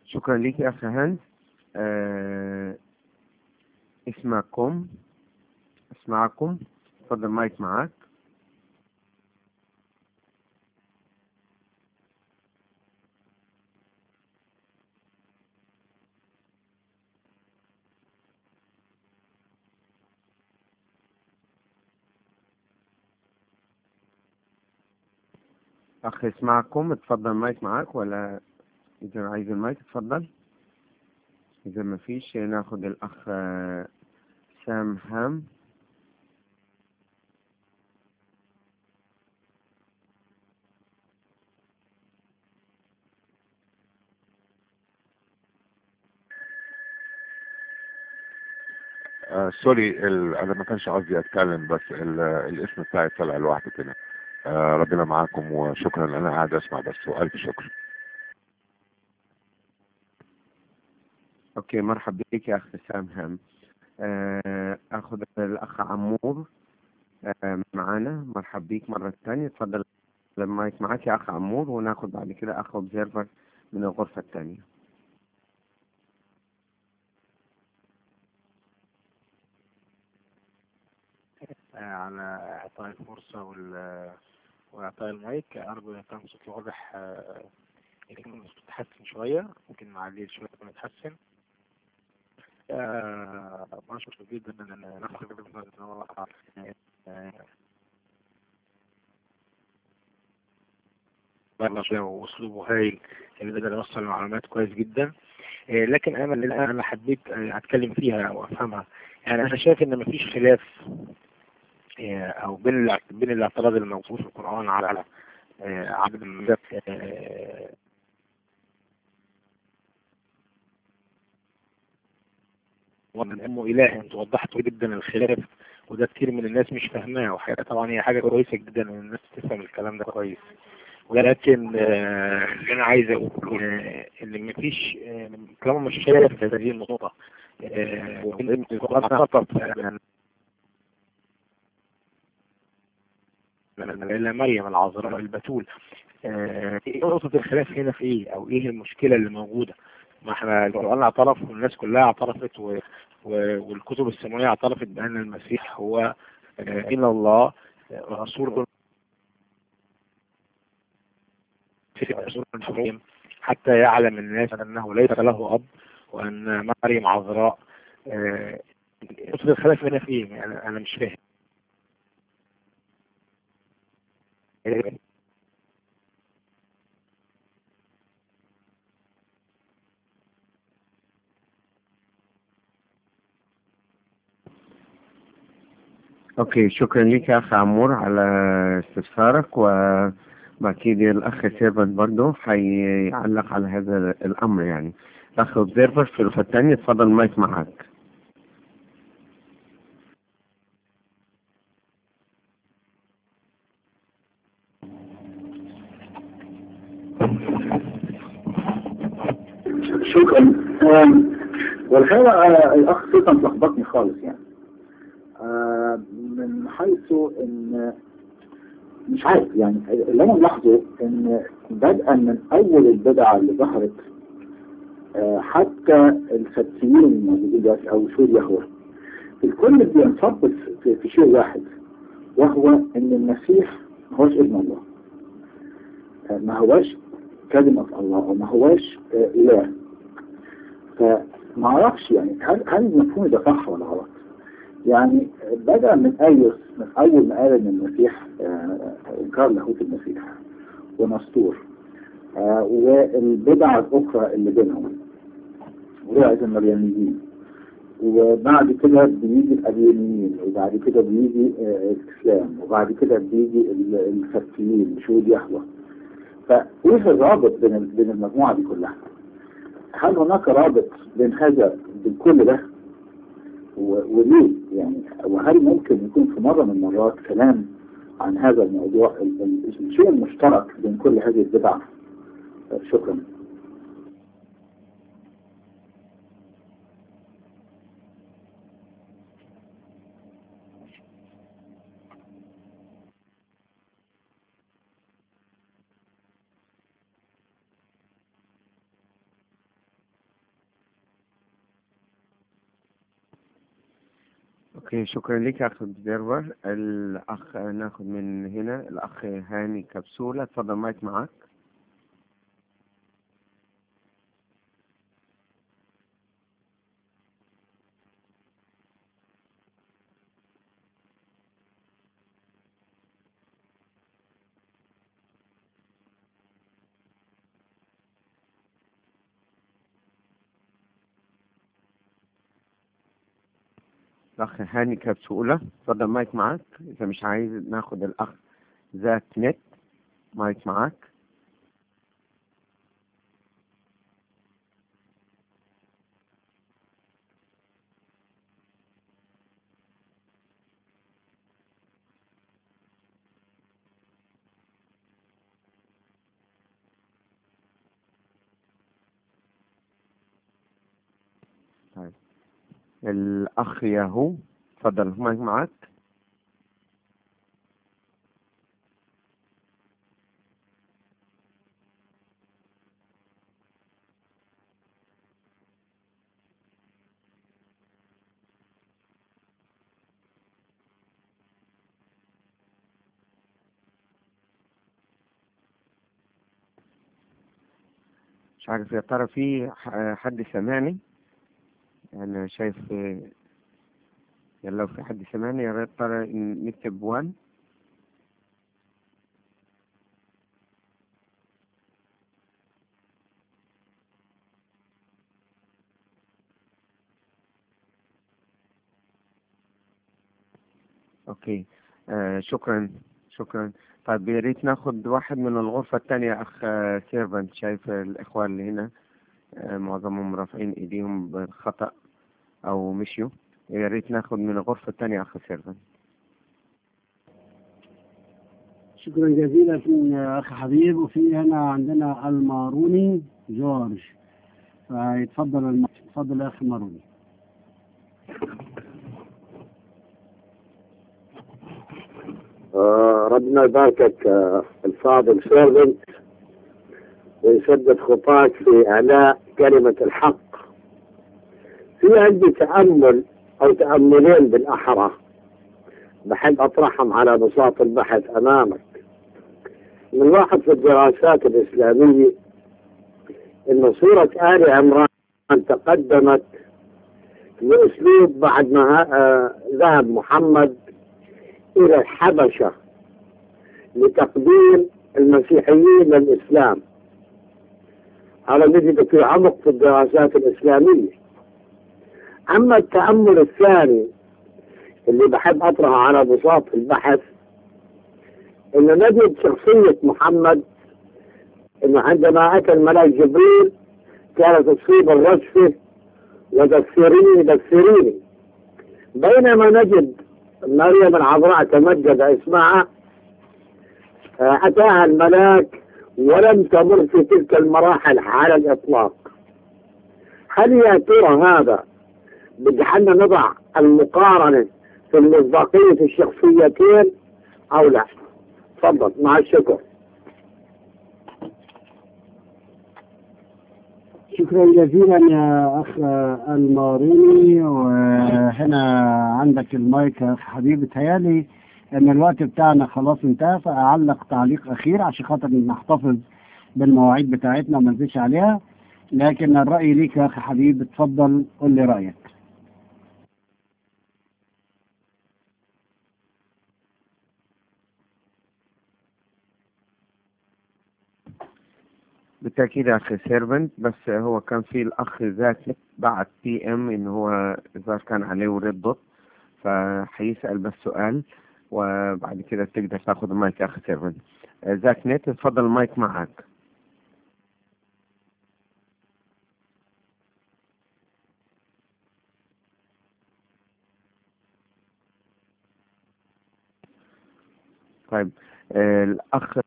شكرا ليك يا أخي هانز آه اسمعكم اسمعكم اتفضل مايك معاك أخ اسمعكم اتفضل مايك معاك ولا إذا عايز المايك اتفضل إذا ما فيش ناخد الأخ آه، سام هام آه سوري ال... انا ما كانش قصدي اتكلم بس ال... الاسم بتاعي طلع لوحده كده آه ربنا معاكم وشكرا انا قاعد اسمع بس والف شكر أوكي مرحبا بك يا أخ سام هام آه، أخذ الأخ عمور آه، معانا مرحبا بيك مرة تانية اتفضل المايك معاك يا أخ عمور وناخد بعد كده أخ أوبزيرفر من الغرفة التانية على إعطاء الفرصة وال وإعطاء المايك أرجو إن كان صوتي واضح آه، يكون الصوت يتحسن شوية ممكن نعليه شوية يكون يتحسن آه، بشكر جدا إن ناخد والله شوية وأسلوبه هايل اللي بدأ يوصل المعلومات كويس جدا آه، لكن أنا اللي أنا حبيت آه، أتكلم فيها وأفهمها يعني أنا شايف إن مفيش خلاف آه، او بين الاع- بين الاعتراض الموجود في القران على آه، عدد الملك آه، وان امه اله انت وضحت جدا الخلاف وده كتير من الناس مش فاهماه وحقيقة طبعا هي حاجه كويسه جدا ان الناس تفهم الكلام ده كويس ولكن آه، اللي انا عايز اقول آه، ان مفيش آه، طالما مش شايف هذه النقطه آه، وإن القرآن خطب إلى مريم العذراء البتول آه، ايه نقطة الخلاف هنا في ايه او ايه المشكلة اللي موجودة ما احنا القرآن اعترف والناس كلها اعترفت و... و... والكتب السماوية اعترفت بأن المسيح هو آه، إلى الله آه، رسول رسول حكيم حتى يعلم الناس أنه ليس له أب وأن مريم عذراء آه، نقطة الخلاف هنا في ايه؟ يعني أنا مش فاهم أوكي شكرا لك يا أخ عمور على استفسارك وأكيد الأخ سيرفنت برضه هيعلق على هذا الأمر يعني الأخ أوبزيرفر في الغرفة التانية اتفضل المايك معاك شكرا آم، والحقيقة آه، الأخ سلطان لخبطني خالص يعني آه، من حيث إن مش عارف يعني اللي أنا ملاحظه إن بدءا من أول البدع اللي ظهرت آه، حتى الفتيين الموجودين دلوقتي أو شهود يهوه الكل بينصب في, في شيء واحد وهو إن المسيح ما هوش ابن الله آه، ما هوش كلمة الله أو ما هوش آه، إله فما اعرفش يعني هل هل المفهوم ده صح ولا غلط؟ يعني بدأ من أيوس من أول ما قال إن المسيح آه، إنكار لاهوت المسيح ونسطور آه، والبدع الأخرى اللي بينهم ورعد المريانيين وبعد كده بيجي الأديانيين وبعد كده بيجي آه، الإسلام وبعد كده بيجي ال- الفتيين شهود يهوه فإيه الرابط بين ال- بين المجموعة دي كلها؟ هل هناك رابط بين هذا بين كل ده و- وليه يعني وهل ممكن يكون في مرة من المرات كلام عن هذا الموضوع ال- ال- الشيء المشترك بين كل هذه البدع شكرا اوكي شكرا لك يا اخ ديرور الاخ ناخذ من هنا الاخ هاني كبسولة تفضل مايك معك الأخ هاني كبسولة اتفضل مايك معاك إذا مش عايز ناخد الأخ ذات نت مايك معاك طيب الأخ ياهو اتفضل مايك معاك مش عارف يا ترى في ح- حد سامعني أنا شايف يعني لو في حد سمعني يا ريت ترى إن نكتب وان اوكي آه شكرا شكرا طيب يا ريت ناخد واحد من الغرفة الثانية اخ سيرفنت شايف الاخوان اللي هنا آه معظمهم رافعين ايديهم بالخطأ او مشيوا يا ريت ناخد من الغرفة الثانية اخ سيرفنت شكرا جزيلا يا اخ حبيب وفي هنا عندنا الماروني جورج فيتفضل الم... تفضل يا اخي ماروني آه، ربنا يباركك آه، الفاضل سيرفنت ويسدد خطاك في اعلاء كلمة الحق في عندي تأمل او تأملين بالاحرى بحب اطرحهم على بساط البحث امامك نلاحظ في الدراسات الاسلامية ان سورة آل عمران تقدمت باسلوب بعد ما آه، ذهب محمد إلى الحبشة لتقديم المسيحيين للإسلام هذا نجد في عمق في الدراسات الإسلامية أما التأمل الثاني اللي بحب أطرحه على بساط البحث إنه نجد شخصية محمد إنه عندما أتى الملاك جبريل كانت تصيب الرجفة ودثريني دثريني بينما نجد مريم العذراء تمجد اسمها آه، أتاها الملاك ولم تمر في تلك المراحل على الإطلاق هل يا ترى هذا بجعلنا نضع المقارنة في مصداقية الشخصيتين أو لا تفضل مع الشكر شكرا جزيلا يا اخ الماروني وهنا عندك المايك يا اخ حبيبي تهيالي ان الوقت بتاعنا خلاص انتهى فاعلق تعليق اخير عشان خاطر نحتفظ بالمواعيد بتاعتنا وما نزيدش عليها لكن الراي ليك يا اخ حبيبي اتفضل قول لي رايك بالتأكيد يا أخي سيرفنت بس هو كان في الأخ ذاتي بعت بي إم إن هو إذا كان عليه ريد دوت فحيسأل بس سؤال وبعد كده تقدر تاخذ المايك يا أخي سيرفنت آه، ذاك نت اتفضل المايك معك طيب آه، الأخ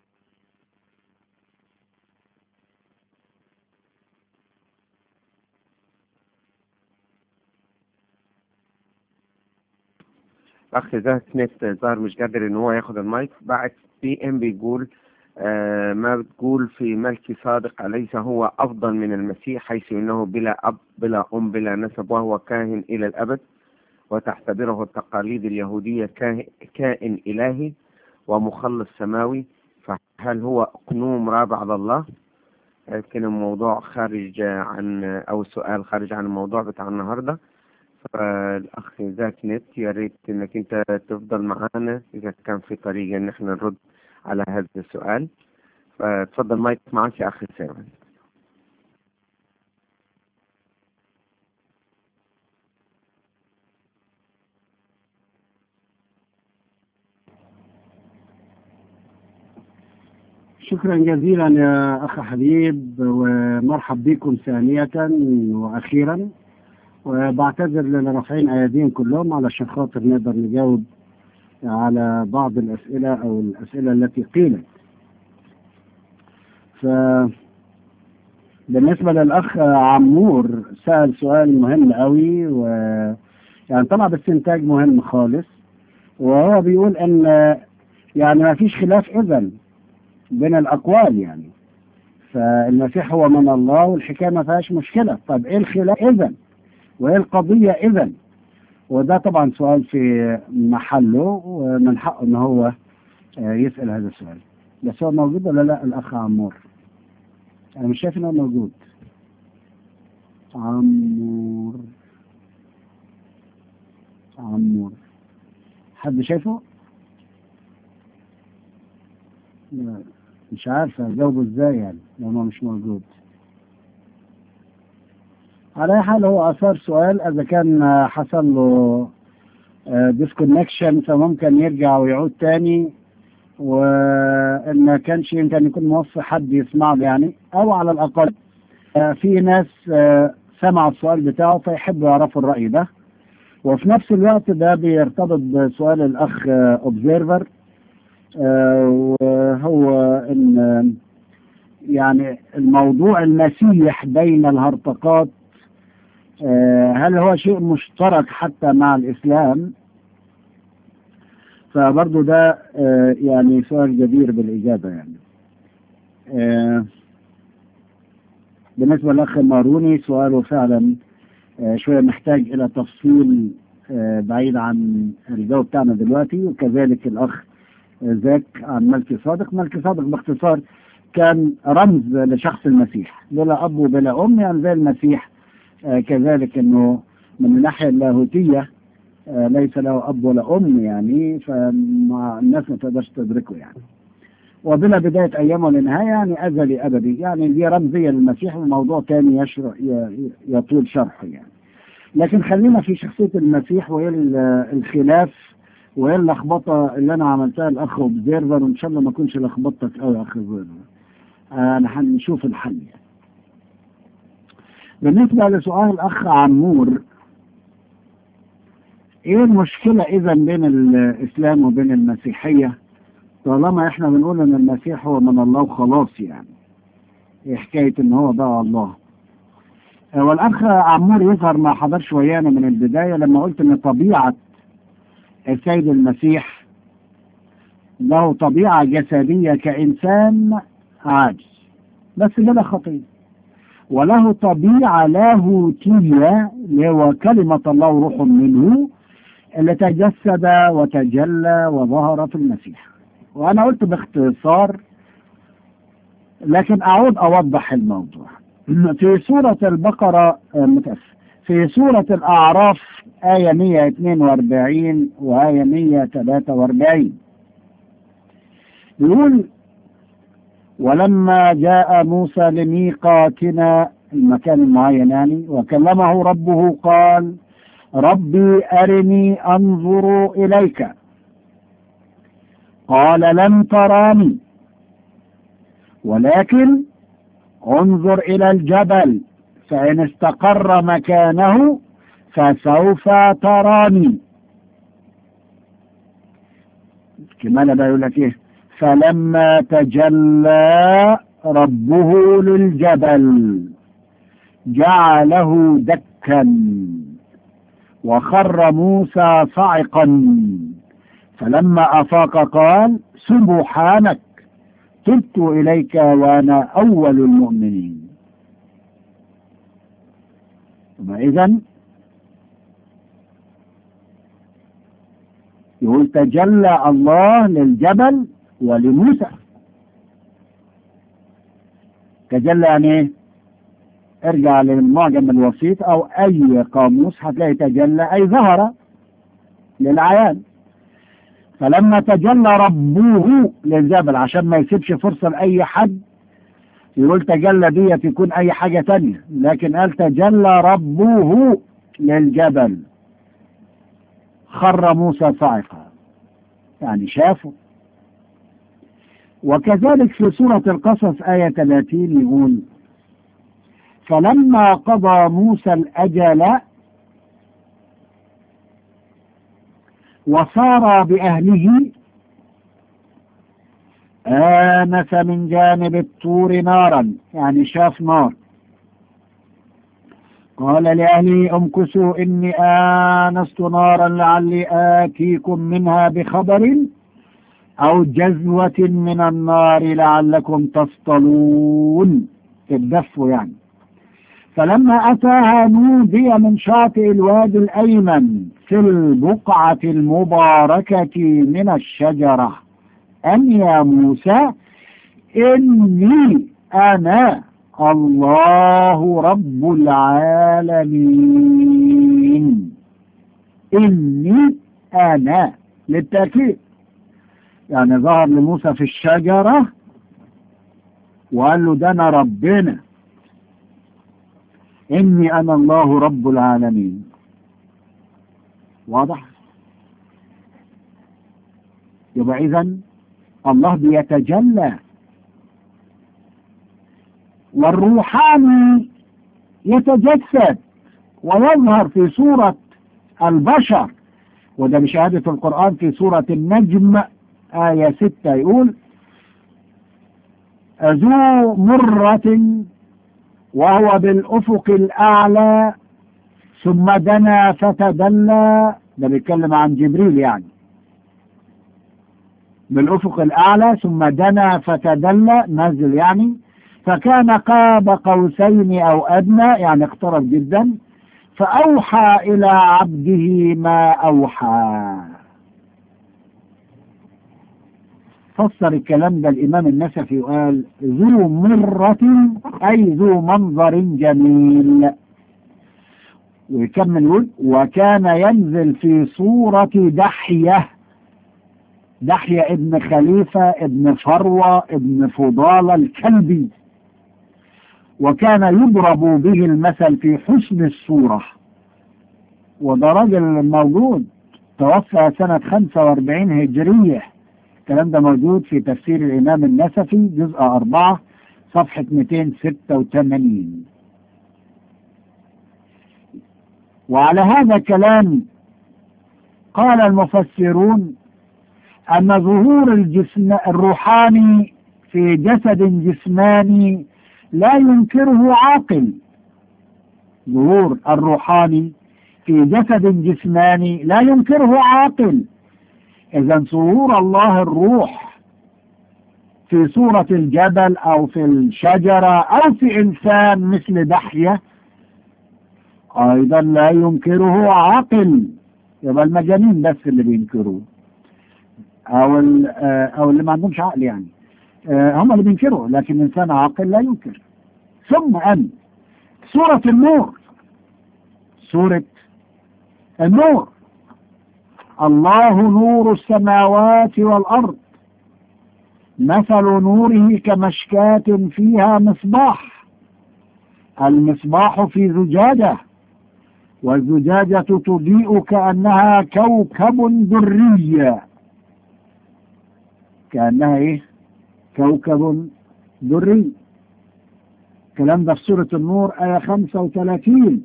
الاخ ذات نت ظهر مش قادر ان هو ياخد المايك بعت بي ام بيقول آه ما بتقول في ملكي صادق أليس هو أفضل من المسيح حيث إنه بلا أب بلا أم بلا نسب وهو كاهن إلى الأبد وتعتبره التقاليد اليهودية كاه- كائن إلهي ومخلص سماوي فهل هو أقنوم رابع على الله يمكن الموضوع خارج عن أو السؤال خارج عن الموضوع بتاع النهاردة فالأخ ذاك نت يا ريت إنك أنت تفضل معانا إذا كان في طريقة إن إحنا نرد على هذا السؤال فتفضل مايك معك يا أخي سيرفن شكرا جزيلا يا أخ حبيب ومرحب بكم ثانية وأخيرا وبعتذر للرافعين أيديهم كلهم علشان خاطر نقدر نجاوب على بعض الأسئلة أو الأسئلة التي قيلت ف بالنسبة للأخ عمور سأل سؤال مهم قوي و يعني طلع باستنتاج مهم خالص وهو بيقول ان يعني ما فيش خلاف اذا بين الاقوال يعني فالمسيح هو من الله والحكايه ما فيهاش مشكله طب ايه الخلاف اذا وايه القضيه اذا وده طبعا سؤال في محله ومن حقه ان هو آه، يسال هذا السؤال بس هو موجود ولا لا الاخ عمور انا مش شايف ان هو موجود عمور عمور حد شايفه؟ لا مش عارف اجاوبه ازاي يعني لو هو مش موجود على اي حال هو اثار سؤال اذا كان آه، حصل له ديسكونكشن فممكن يرجع ويعود تاني وان ما كانش يمكن يكون موفق حد يسمع له يعني او على الاقل آه، في ناس آه، سمعوا السؤال بتاعه فيحبوا يعرفوا الراي ده وفي نفس الوقت ده بيرتبط بسؤال الاخ اوبزيرفر وهو ان آه، يعني الموضوع المسيح بين الهرطقات آه، هل هو شيء مشترك حتى مع الإسلام فبرضو ده آه، يعني سؤال جدير بالإجابة يعني آه، بالنسبة للأخ ماروني سؤاله فعلا آه، شوية محتاج إلى تفصيل آه، بعيد عن الجو بتاعنا دلوقتي وكذلك الأخ ذاك عن ملكي صادق ملكي صادق باختصار كان رمز لشخص المسيح بلا أب وبلا أم يعني زي المسيح آه، كذلك انه من الناحيه اللاهوتيه آه، ليس له اب ولا ام يعني فمع الناس ما تقدرش تدركه يعني وبلا بدايه ايام ولا نهايه يعني ازلي ابدي يعني دي رمزيه للمسيح وموضوع تاني يشرح ي- يطول شرحه يعني لكن خلينا في شخصيه المسيح وايه ال- الخلاف وايه اللخبطه اللي انا عملتها الاخ اوبزيرفر وان شاء الله ما اكونش لخبطتك قوي يا اخ اوبزيرفر انا هنشوف الحل يعني. بالنسبة لسؤال الأخ عمور إيه المشكلة إذا بين الإسلام وبين المسيحية طالما إحنا بنقول إن المسيح هو من الله وخلاص يعني إيه حكاية إن هو بقى الله آه، والأخ عمور يظهر ما حضرش ويانا من البداية لما قلت إن طبيعة السيد المسيح له طبيعة جسدية كإنسان عاجز بس بلا خطية وله طبيعة لاهوتية اللي هو كلمة الله وروح منه اللي تجسد وتجلى وظهر في المسيح وأنا قلت باختصار لكن أعود أوضح الموضوع في سورة البقرة آه، متأسف في سورة الأعراف آية 142 وآية 143 يقول ولما جاء موسى لميقاتنا المكان المعين يعني وكلمه ربه قال ربي أرني أنظر إليك قال لن تراني ولكن انظر إلى الجبل فإن استقر مكانه فسوف تراني كمان بقى يقول لك ايه فلما تجلى ربه للجبل جعله دكا وخر موسى صعقا فلما افاق قال سبحانك تبت اليك وانا اول المؤمنين اذا يقول تجلى الله للجبل ولموسى تجلى يعني ايه ارجع للمعجم الوسيط او اي قاموس هتلاقي تجلى اي ظهر للعيان فلما تجلى ربه للجبل عشان ما يسيبش فرصة لأي حد يقول تجلى دي تكون أي حاجة تانية لكن قال تجلى ربه للجبل خر موسى صاعقا يعني شافه وكذلك في سورة القصص آية 30 يقول فلما قضى موسى الأجل وصار بأهله آنس من جانب الطور نارا يعني شاف نار قال لأهلي امكسوا إني آنست نارا لعلي آتيكم منها بخبر أو جزوة من النار لعلكم تصطلون الدفو يعني فلما أتاها نودي من شاطئ الوادي الأيمن في البقعة المباركة من الشجرة أن يا موسى إني أنا الله رب العالمين إني أنا للتأكيد يعني ظهر لموسى في الشجرة وقال له ده أنا ربنا إني أنا الله رب العالمين واضح يبقى إذا الله بيتجلى والروحاني يتجسد ويظهر في صورة البشر وده بشهادة القرآن في سورة النجم آية ستة يقول ذو مرة وهو بالأفق الأعلى ثم دنا فتدلى ده بيتكلم عن جبريل يعني بالأفق الأعلى ثم دنا فتدلى نزل يعني فكان قاب قوسين أو أدنى يعني اقترب جدا فأوحى إلى عبده ما أوحى فسر الكلام ده الإمام النسفي وقال ذو مرة أي ذو منظر جميل ويكمل يقول وكان ينزل في صورة دحية دحية ابن خليفة ابن فروة ابن فضالة الكلبي وكان يضرب به المثل في حسن الصورة وده راجل موجود توفى سنة 45 هجرية الكلام ده موجود في تفسير الإمام النسفي جزء أربعة صفحة 286 وعلى هذا الكلام قال المفسرون أن ظهور الجسم الروحاني في جسد جسماني لا ينكره عاقل ظهور الروحاني في جسد جسماني لا ينكره عاقل إذا ظهور الله الروح في صورة الجبل أو في الشجرة أو في إنسان مثل دحية أيضا لا ينكره عاقل يبقى المجانين بس اللي بينكروه أو أو اللي ما عندهمش عقل يعني هم اللي بينكروا لكن الإنسان عاقل لا ينكر ثم أن سورة النور سورة النور الله نور السماوات والأرض مثل نوره كمشكاة فيها مصباح المصباح في زجاجة والزجاجة تضيء كأنها كوكب دري كأنها إيه كوكب دري الكلام ده في سورة النور آية 35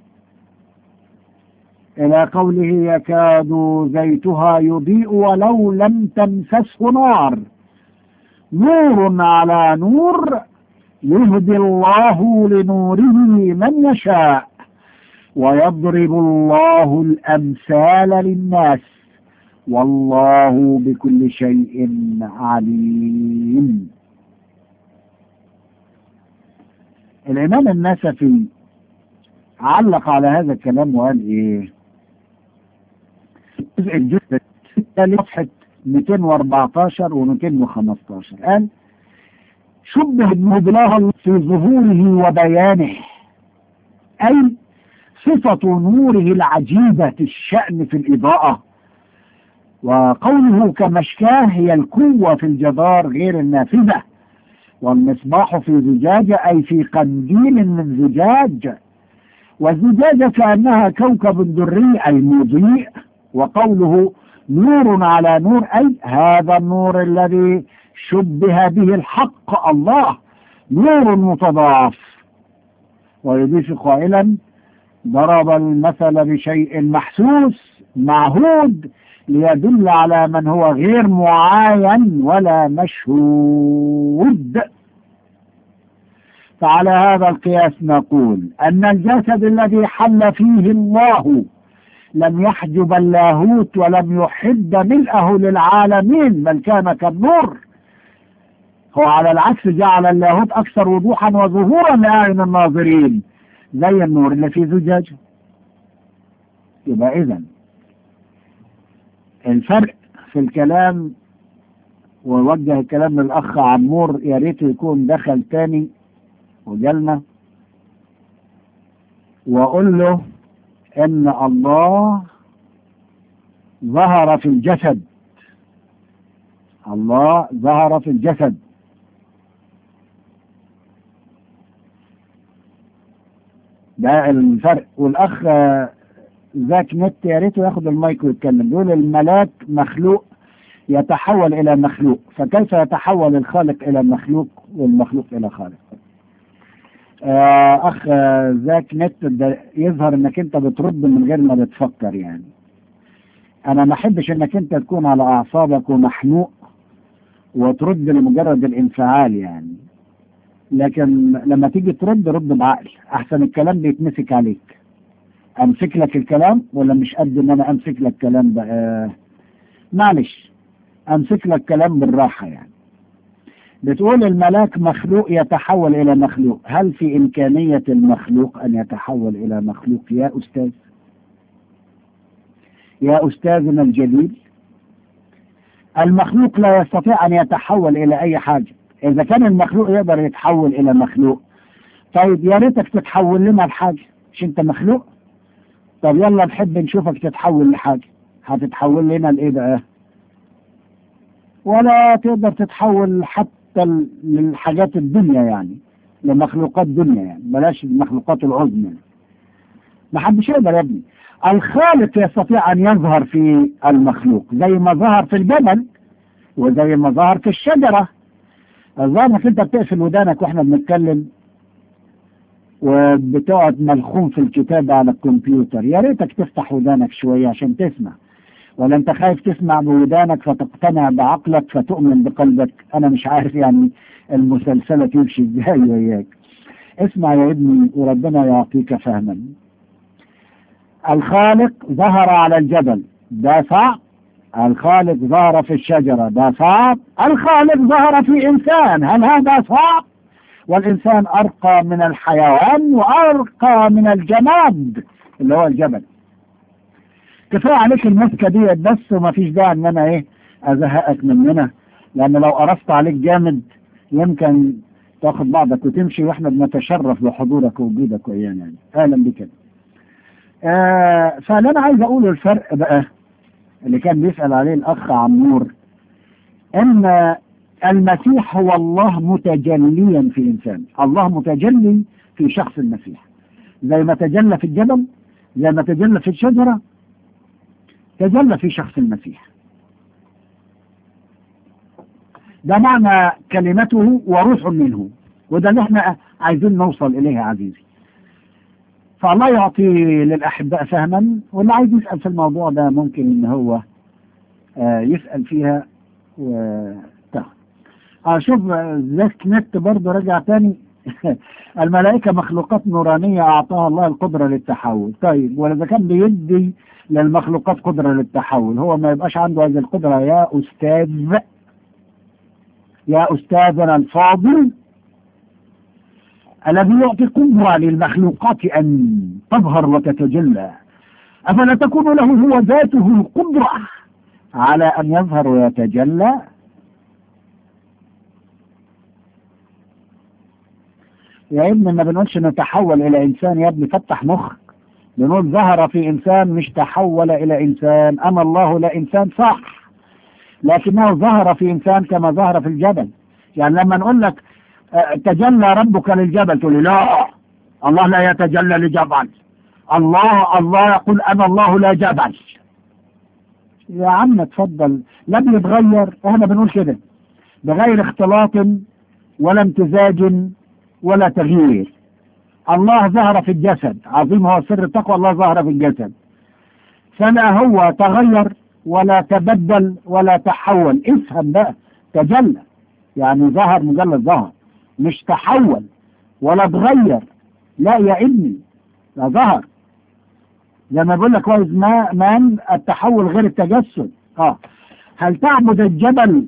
إلى قوله يكاد زيتها يضيء ولو لم تمسسه نار نور على نور يهدي الله لنوره من يشاء ويضرب الله الأمثال للناس والله بكل شيء عليم الإمام النسفي علق على هذا الكلام وقال إيه جزء الجزء صفحة 214 و 215 قال شبه بالله في ظهوره وبيانه أي صفة نوره العجيبة الشأن في الإضاءة وقوله كمشكاه هي القوة في الجدار غير النافذة والمصباح في زجاجة أي في قنديل من زجاج والزجاجة كأنها كوكب دري أي مضيء وقوله نور على نور أي هذا النور الذي شبه به الحق الله نور متضاعف ويضيف قائلا ضرب المثل بشيء محسوس معهود ليدل على من هو غير معاين ولا مشهود فعلى هذا القياس نقول أن الجسد الذي حل فيه الله لم يحجب اللاهوت ولم يحد ملئه للعالمين بل كان كالنور هو على العكس جعل اللاهوت أكثر وضوحا وظهورا لأعين الناظرين زي النور اللي في زجاجه يبقى إذا الفرق في الكلام ووجه الكلام للأخ عمور يا ريته يكون دخل تاني وجالنا وأقول له إن الله ظهر في الجسد الله ظهر في الجسد ده الفرق والأخ ذاك نت يا ريته ياخد المايك ويتكلم بيقول الملاك مخلوق يتحول إلى مخلوق فكيف يتحول الخالق إلى مخلوق والمخلوق إلى خالق آه أخ ذاك نت ده يظهر إنك أنت بترد من غير ما بتفكر يعني أنا ما أحبش إنك أنت تكون على أعصابك ومحنوق وترد لمجرد الانفعال يعني لكن لما تيجي ترد رد بعقل أحسن الكلام بيتمسك عليك امسك لك الكلام ولا مش قد ان انا امسك لك كلام بقى معلش امسك لك كلام بالراحة يعني بتقول الملاك مخلوق يتحول الى مخلوق هل في امكانية المخلوق ان يتحول الى مخلوق يا استاذ يا استاذنا الجليل المخلوق لا يستطيع ان يتحول الى اي حاجة اذا كان المخلوق يقدر يتحول الى مخلوق طيب يا ريتك تتحول لنا لحاجة مش انت مخلوق طب يلا نحب نشوفك تتحول لحاجة هتتحول لنا لإيه بقى ولا تقدر تتحول حتى للحاجات الدنيا يعني لمخلوقات دنيا يعني بلاش المخلوقات العظمى ما حدش يقدر يا ابني الخالق يستطيع أن يظهر في المخلوق زي ما ظهر في الجبل وزي ما ظهر في الشجرة الظاهر انك انت بتقفل ودانك واحنا بنتكلم وبتقعد ملخوم في الكتاب على الكمبيوتر يا ريتك تفتح ودانك شوية عشان تسمع ولا انت خايف تسمع بودانك فتقتنع بعقلك فتؤمن بقلبك انا مش عارف يعني المسلسلة تمشي ازاي وياك اسمع يا ابني وربنا يعطيك فهما الخالق ظهر على الجبل ده صعب الخالق ظهر في الشجرة ده صعب الخالق ظهر في إنسان هل هذا صعب والإنسان أرقى من الحيوان وأرقى من الجماد اللي هو الجبل كفاية عليك المسكة دي بس وما فيش داعي ان انا ايه ازهقك مننا لان لو قرصت عليك جامد يمكن تاخد بعضك وتمشي واحنا بنتشرف بحضورك ووجودك ويانا يعني اهلا بك آه فاللي انا عايز اقوله الفرق بقى اللي كان بيسأل عليه الاخ عمور ان المسيح هو الله متجليا في انسان الله متجلي في شخص المسيح زي ما تجلى في الجبل زي ما تجلى في الشجرة تجلى في شخص المسيح ده معنى كلمته وروح منه وده اللي احنا عايزين نوصل اليه يا عزيزي فالله يعطي للأحباء فهما واللي عايز يسأل في الموضوع ده ممكن ان هو آه يسأل فيها و اه شوف ذاك نت برضه رجع تاني الملائكة مخلوقات نورانية أعطاها الله القدرة للتحول طيب وإذا كان بيدي للمخلوقات قدرة للتحول هو ما يبقاش عنده هذه القدرة يا أستاذ يا أستاذنا الفاضل الذي يعطي قدرة للمخلوقات أن تظهر وتتجلى أفلا تكون له هو ذاته القدرة على أن يظهر ويتجلى يا ابني ما بنقولش انه تحول الى انسان يا ابني فتح مخك بنقول ظهر في انسان مش تحول الى انسان اما الله لا انسان صح لكنه ظهر في انسان كما ظهر في الجبل يعني لما نقول لك آه، تجلى ربك للجبل تقول لي لا الله لا يتجلى لجبل الله الله يقول انا الله لا جبل يا عم اتفضل لا بيتغير احنا بنقول كده بغير اختلاط ولا امتزاج ولا تغيير الله ظهر في الجسد عظيم هو سر التقوى الله ظهر في الجسد فلا هو تغير ولا تبدل ولا تحول افهم بقى تجلى يعني ظهر مجلد ظهر مش تحول ولا اتغير لا يا ابني لا ظهر زي ما بقول لك كويس ما من التحول غير التجسد اه هل تعبد الجبل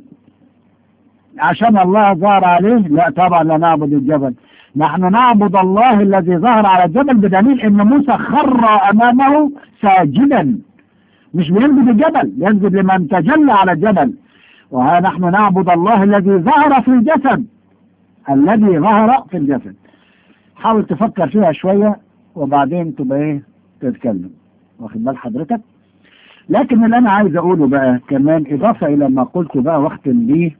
عشان الله ظهر عليه لا طبعا لا نعبد الجبل نحن نعبد الله الذي ظهر على الجبل بدليل ان موسى خر امامه ساجدا مش بينجد الجبل ينجد لمن تجلى على الجبل وها نحن نعبد الله الذي ظهر في الجسد الذي ظهر في الجسد حاول تفكر فيها شوية وبعدين تبقى ايه تتكلم واخد بال حضرتك لكن اللي انا عايز اقوله بقى كمان اضافة الى ما قلته بقى وقت بيه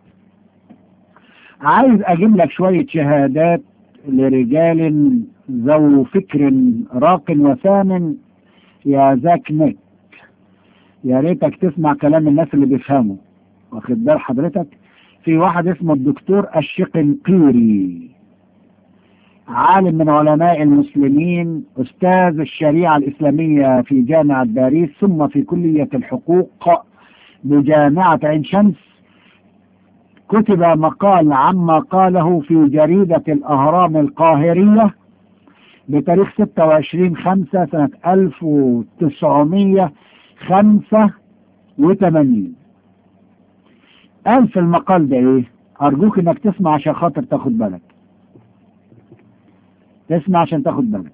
عايز اجيب لك شوية شهادات لرجال ذو فكر راق وثامن يا ذاك نيك يا ريتك تسمع كلام الناس اللي بيفهموا واخد بال حضرتك في واحد اسمه الدكتور الشقنقيري عالم من علماء المسلمين أستاذ الشريعة الإسلامية في جامعة باريس ثم في كلية الحقوق بجامعة عين شمس كتب مقال عما قاله في جريدة الأهرام القاهرية بتاريخ 26 5 سنة 1985 قال في المقال ده ايه ارجوك انك تسمع عشان خاطر تاخد بالك تسمع عشان تاخد بالك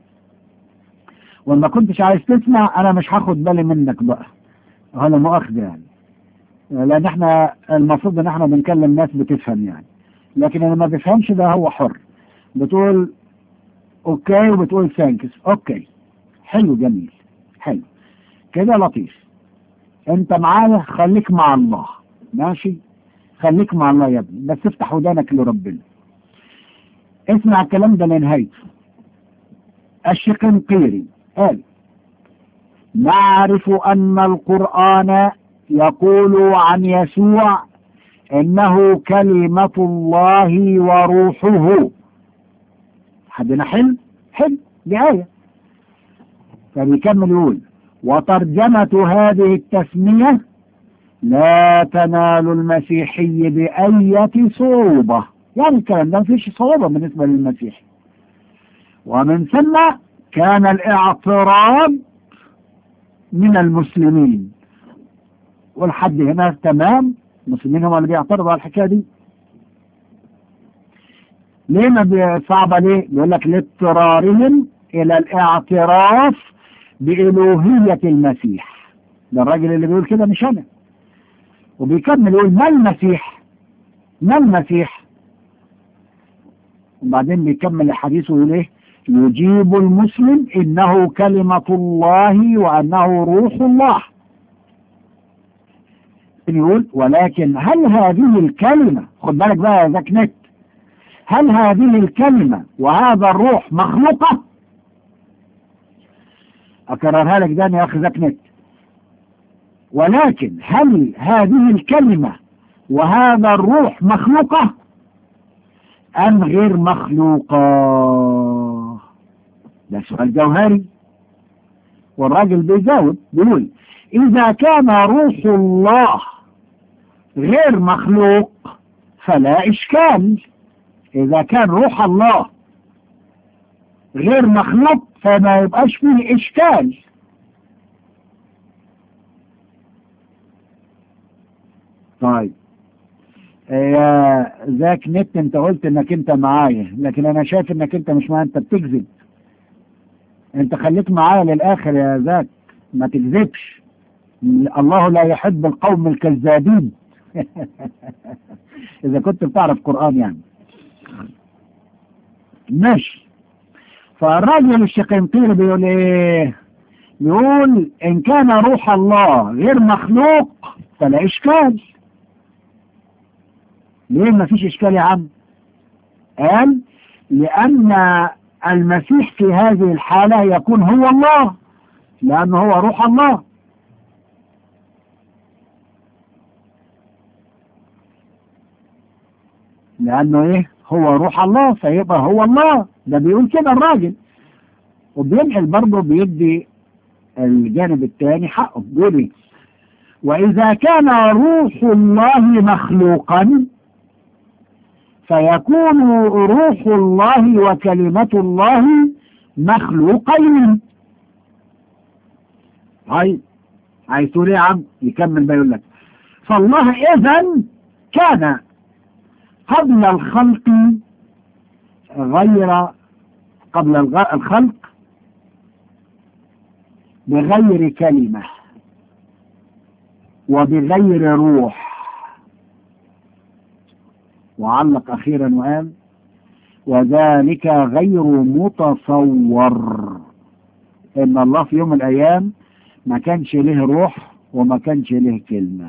وما كنتش عايز تسمع انا مش هاخد بالي منك بقى هلا مؤاخذة يعني لان احنا المفروض ان احنا بنكلم ناس بتفهم يعني لكن اللي ما بيفهمش ده هو حر بتقول اوكي وبتقول ثانكس اوكي حلو جميل حلو كده لطيف انت معايا خليك مع الله ماشي خليك مع الله يا ابني بس افتح ودانك لربنا اسمع الكلام ده لنهايته الشقنقيري قال نعرف أن القرآن يقول عن يسوع إنه كلمة الله وروحه حدنا حلم حلم دي آية فبيكمل يقول وترجمة هذه التسمية لا تنال المسيحي بأية صعوبة يعني الكلام ده مفيش صعوبة بالنسبة للمسيحي ومن ثم كان الاعتراض من المسلمين والحد هنا تمام المسلمين هم اللي بيعترضوا على الحكاية دي ليه ما صعبة ليه بيقول لك لاضطرارهم الى الاعتراف بألوهية المسيح ده الراجل اللي بيقول كده مش انا وبيكمل يقول ما المسيح ما المسيح وبعدين بيكمل الحديث ويقول ايه يجيب المسلم انه كلمة الله وانه روح الله يقول ولكن هل هذه الكلمة خد بالك بقى يا ذاك نت هل هذه الكلمة وهذا الروح مخلوقة اكررها لك ده يا اخي ذاك نت ولكن هل هذه الكلمة وهذا الروح مخلوقة أم غير مخلوقة ده سؤال جوهري والراجل بيجاوب بيقول إذا كان روح الله غير مخلوق فلا إشكال إذا كان روح الله غير مخلوق فما يبقاش فيه إشكال طيب يا ذاك نت انت قلت انك انت معايا لكن انا شايف انك انت مش معايا انت بتكذب انت خليك معايا للاخر يا ذاك ما تكذبش الله لا يحب القوم الكذابين إذا كنت بتعرف قرآن يعني ماشي فالراجل الشقنطير بيقول ايه يقول ان كان روح الله غير مخلوق فلا اشكال ليه ما فيش اشكال يا عم قال لان المسيح في هذه الحالة يكون هو الله لانه هو روح الله لانه ايه هو روح الله فيبقى هو الله ده بيقول كده الراجل وبينقل برضه بيدي الجانب الثاني حقه بيقول ايه واذا كان روح الله مخلوقا فيكون روح الله وكلمة الله مخلوقين هاي عايز تقول ايه يا عم يكمل بقى يقول لك فالله اذا كان قبل الخلق غير قبل الخلق بغير كلمة وبغير روح وعلق أخيرا وقال وذلك غير متصور إن الله في يوم من الأيام ما كانش له روح وما كانش له كلمة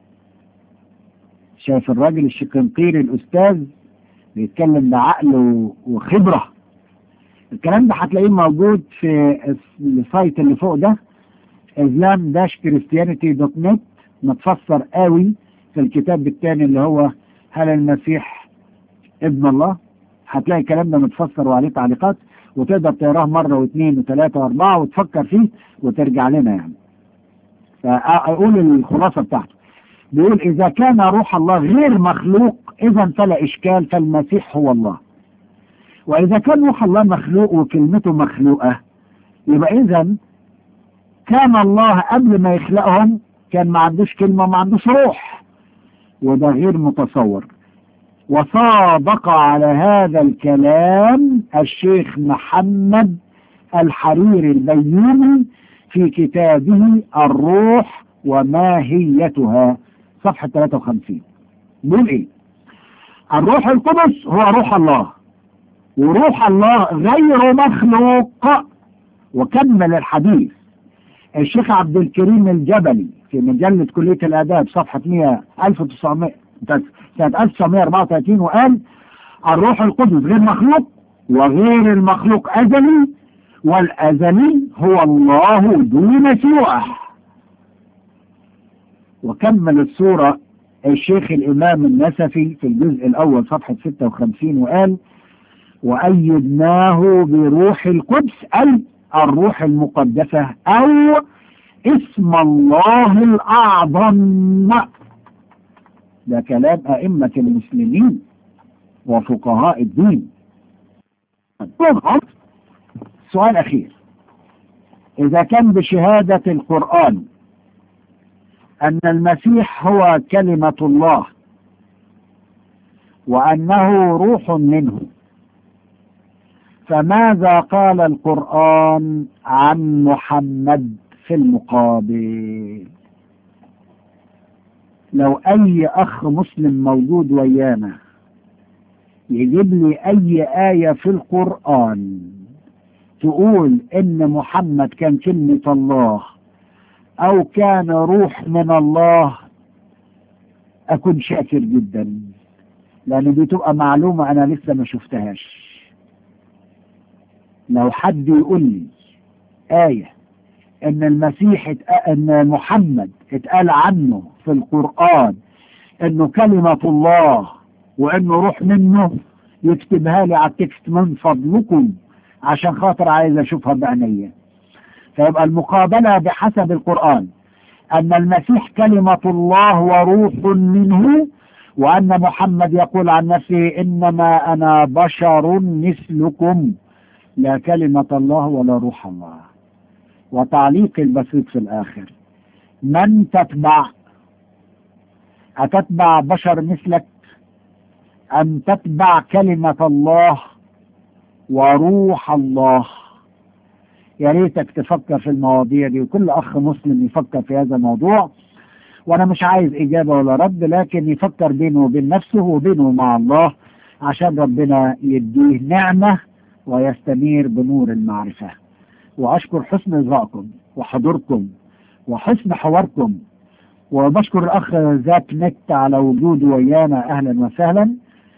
شايف الراجل الشقنطيري الأستاذ بيتكلم بعقل وخبرة الكلام ده هتلاقيه موجود في السايت اللي فوق ده اسلام داش كريستيانيتي دوت نت متفسر قوي في الكتاب الثاني اللي هو هل المسيح ابن الله هتلاقي الكلام ده متفسر وعليه تعليقات وتقدر تقراه مرة واثنين وثلاثة واربعة وتفكر فيه وترجع لنا يعني فأقول الخلاصة بتاعته بيقول إذا كان روح الله غير مخلوق إذا فلا إشكال فالمسيح هو الله وإذا كان روح الله مخلوق وكلمته مخلوقة يبقى إذا كان الله قبل ما يخلقهم كان ما عندوش كلمة ما عندوش روح وده غير متصور وصادق على هذا الكلام الشيخ محمد الحريري البيومي في كتابه الروح وماهيتها صفحة 53 بيقول ايه الروح القدس هو روح الله وروح الله غير مخلوق وكمل الحديث الشيخ عبد الكريم الجبلي في مجلة كلية الآداب صفحة 100 1900 سنة 1934 وقال الروح القدس غير مخلوق وغير المخلوق أزلي والأزلي هو الله دون سواه وكمل الصورة الشيخ الإمام النسفي في الجزء الأول صفحة 56 وقال وأيدناه بروح القدس أي الروح المقدسة أو اسم الله الأعظم ده كلام أئمة المسلمين وفقهاء الدين سؤال أخير إذا كان بشهادة القرآن أن المسيح هو كلمة الله وأنه روح منه فماذا قال القرآن عن محمد في المقابل لو أي أخ مسلم موجود ويانا يجيب لي أي آية في القرآن تقول إن محمد كان كلمة الله أو كان روح من الله أكون شاكر جدا لأن دي تبقى معلومة أنا لسه ما شفتهاش لو حد يقول لي آية إن المسيح اتق... إن محمد اتقال عنه في القرآن إنه كلمة الله وإنه روح منه يكتبها لي على التكست من فضلكم عشان خاطر عايز أشوفها بعينيا فيبقى المقابلة بحسب القرآن أن المسيح كلمة الله وروح منه وأن محمد يقول عن نفسه إنما أنا بشر مثلكم لا كلمة الله ولا روح الله وتعليق البسيط في الآخر من تتبع أتتبع بشر مثلك أم تتبع كلمة الله وروح الله يا ريتك تفكر في المواضيع دي وكل أخ مسلم يفكر في هذا الموضوع وأنا مش عايز إجابة ولا رد لكن يفكر بينه وبين نفسه وبينه مع الله عشان ربنا يديه نعمة ويستنير بنور المعرفة وأشكر حسن إصغائكم وحضوركم وحسن حواركم وبشكر الأخ ذات نت على وجوده ويانا أهلا وسهلا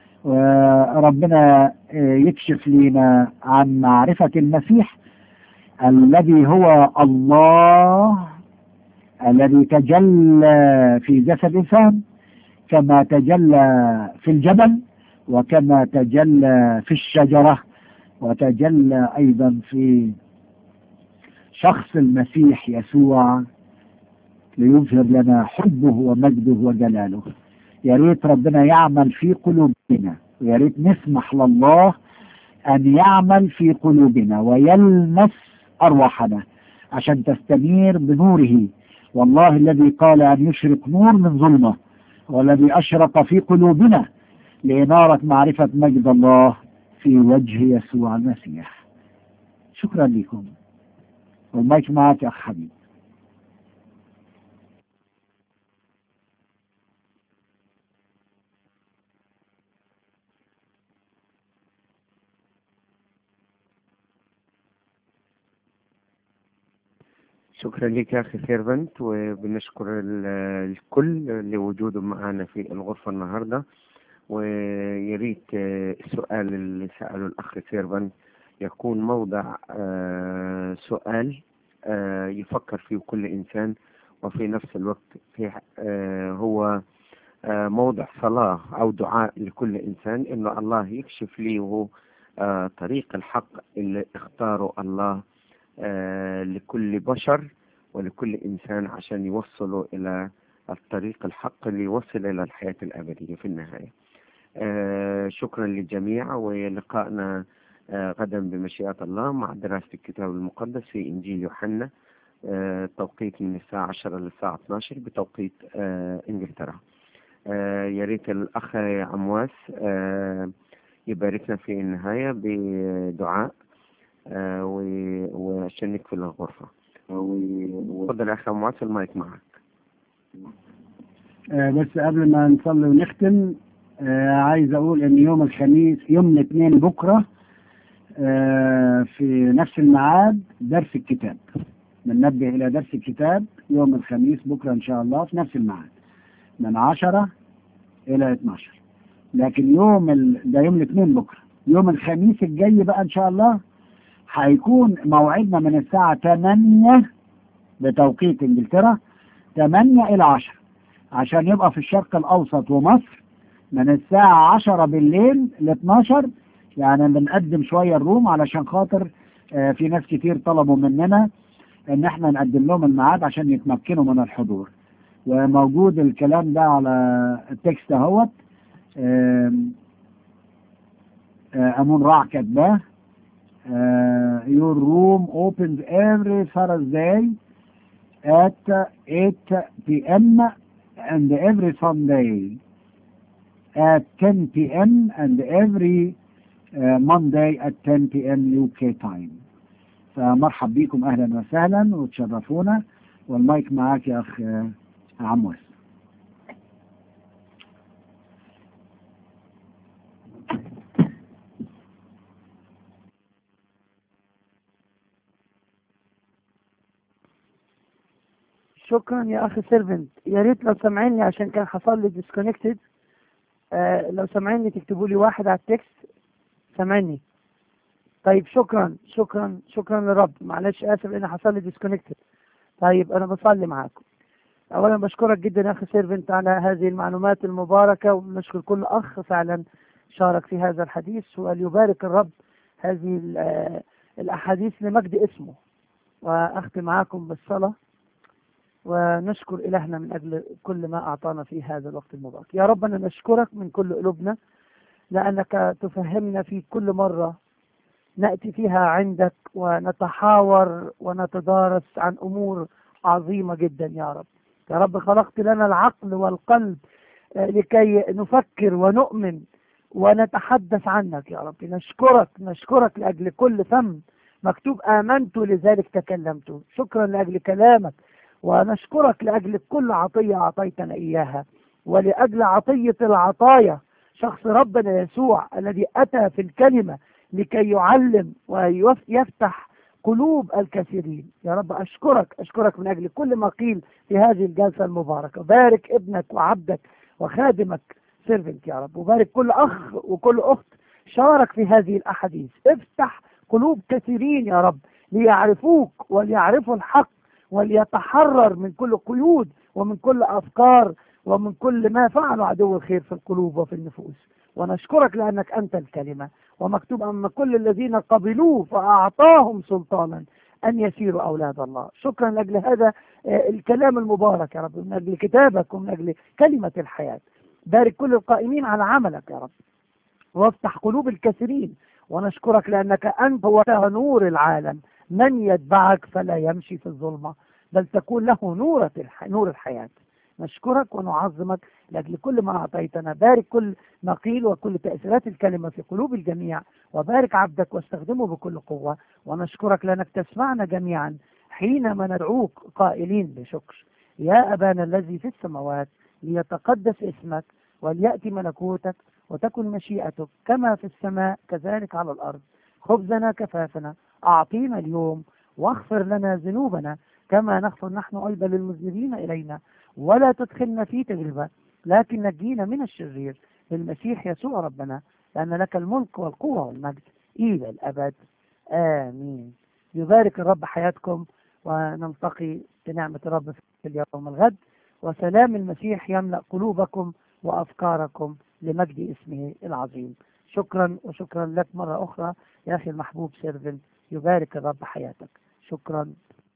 وربنا يكشف لنا عن معرفة المسيح الذي هو الله الذي تجلى في جسد إنسان كما تجلى في الجبل وكما تجلى في الشجرة وتجلى أيضا في شخص المسيح يسوع ليظهر لنا حبه ومجده وجلاله يا ريت ربنا يعمل في قلوبنا ويا ريت نسمح لله أن يعمل في قلوبنا ويلمس أرواحنا عشان تستنير بنوره والله الذي قال أن يشرق نور من ظلمة والذي أشرق في قلوبنا لإنارة معرفة مجد الله في وجه يسوع المسيح شكرا لكم والمايك معك يا أخ حبيب شكرا لك يا أخي سيرفنت وبنشكر ال- الكل لوجوده معنا في الغرفة النهاردة ويريت آه، السؤال اللي سأله الأخ سيرفنت يكون موضع آه، سؤال آه، يفكر فيه كل إنسان وفي نفس الوقت في آه، هو آه، موضع صلاة أو دعاء لكل إنسان إنه الله يكشف لي وهو آه، طريق الحق اللي اختاره الله آه، لكل بشر ولكل إنسان عشان يوصلوا إلى الطريق الحق اللي يوصل إلى الحياة الأبدية في النهاية آه، شكرا للجميع ولقائنا آه، غدا بمشيئة الله مع دراسة الكتاب المقدس في إنجيل يوحنا آه، توقيت من الساعة 10 للساعة 12 بتوقيت آه، إنجلترا آه، يا ريت الأخ عمواس آه، يباركنا في النهاية بدعاء آه، و- وعشان نقفل الغرفة تفضل يا أخي عمواس المايك معك آه، بس قبل ما نصلي ونختم آه، عايز اقول ان يوم الخميس يوم الاثنين بكره آه، في نفس الميعاد درس الكتاب بننبه الى درس الكتاب يوم الخميس بكره ان شاء الله في نفس الميعاد من 10 الى 12 لكن يوم ال... ده يوم الاثنين بكره يوم الخميس الجاي بقى ان شاء الله هيكون موعدنا من الساعه 8 بتوقيت انجلترا 8 الى 10 عشان يبقى في الشرق الأوسط ومصر من الساعة 10 بالليل ل 12 يعني بنقدم شوية الروم علشان خاطر آه، في ناس كتير طلبوا مننا ان احنا نقدم لهم الميعاد عشان يتمكنوا من الحضور وموجود الكلام ده على التكست اهوت آم، آه، امون راع كاتباه آه، your room opens every Thursday at 8 p.m. and every Sunday at 10 p.m. and every uh, Monday at 10 p.m. UK time. فمرحب بيكم اهلا وسهلا وتشرفونا والمايك معاك يا اخ آه، عموس. شكرا يا اخي سيرفنت يا ريت لو سامعيني عشان كان حصل لي ديسكونكتد آه لو سامعيني تكتبوا لي واحد على التكست سامعني طيب شكرا شكرا شكرا للرب معلش اسف لان حصل لي ديسكونكتد طيب انا بصلي معاكم اولا بشكرك جدا يا اخي سيرفنت على هذه المعلومات المباركه ونشكر كل اخ فعلا شارك في هذا الحديث وليبارك الرب هذه ال- آه، الاحاديث لمجد اسمه واختم معاكم بالصلاه ونشكر إلهنا من أجل كل ما أعطانا في هذا الوقت المبارك يا رب أنا نشكرك من كل قلوبنا لأنك تفهمنا في كل مرة نأتي فيها عندك ونتحاور ونتدارس عن أمور عظيمة جدا يا رب يا رب خلقت لنا العقل والقلب آه، لكي نفكر ونؤمن ونتحدث عنك يا رب نشكرك نشكرك لأجل كل فم مكتوب آمنت لذلك تكلمت شكرا لأجل كلامك ونشكرك لأجل كل عطية أعطيتنا إياها ولأجل عطية العطايا شخص ربنا يسوع الذي أتى في الكلمة لكي يعلم ويفتح قلوب الكثيرين يا رب أشكرك أشكرك من أجل كل ما قيل في هذه الجلسة المباركة بارك ابنك وعبدك وخادمك سيرفنت يا رب وبارك كل أخ وكل أخت شارك في هذه الأحاديث افتح قلوب كثيرين يا رب ليعرفوك وليعرفوا الحق وليتحرر من كل قيود ومن كل أفكار ومن كل ما فعله عدو الخير في القلوب وفي النفوس ونشكرك لأنك أنت الكلمة ومكتوب أما كل الذين قبلوه فأعطاهم سلطانا أن يسيروا أولاد الله شكرا لأجل هذا الكلام المبارك يا رب من أجل كتابك ومن أجل كلمة الحياة بارك كل القائمين على عملك يا رب وافتح قلوب الكثيرين ونشكرك لأنك أنت هو نور العالم من يتبعك فلا يمشي في الظلمة بل تكون له نورة الح... نور الحياة نشكرك ونعظمك لأجل كل ما أعطيتنا بارك كل ما قيل وكل تأثيرات الكلمة في قلوب الجميع وبارك عبدك واستخدمه بكل قوة ونشكرك لأنك تسمعنا جميعا حينما ندعوك قائلين بشكر يا أبانا الذي في السماوات ليتقدس اسمك وليأتي ملكوتك وتكن مشيئتك كما في السماء كذلك على الأرض خبزنا كفافنا أعطينا اليوم واغفر لنا ذنوبنا كما نغفر نحن أيضا للمذنبين إلينا ولا تدخلنا في تجربة لكن نجينا من الشرير بالمسيح يسوع ربنا لأن لك الملك والقوة والمجد إلى الأبد آمين يبارك الرب حياتكم ونلتقي بنعمة الرب في اليوم الغد وسلام المسيح يملأ قلوبكم وأفكاركم لمجد اسمه العظيم شكرا وشكرا لك مرة أخرى يا أخي المحبوب سيرفن يبارك الرب حياتك شكرا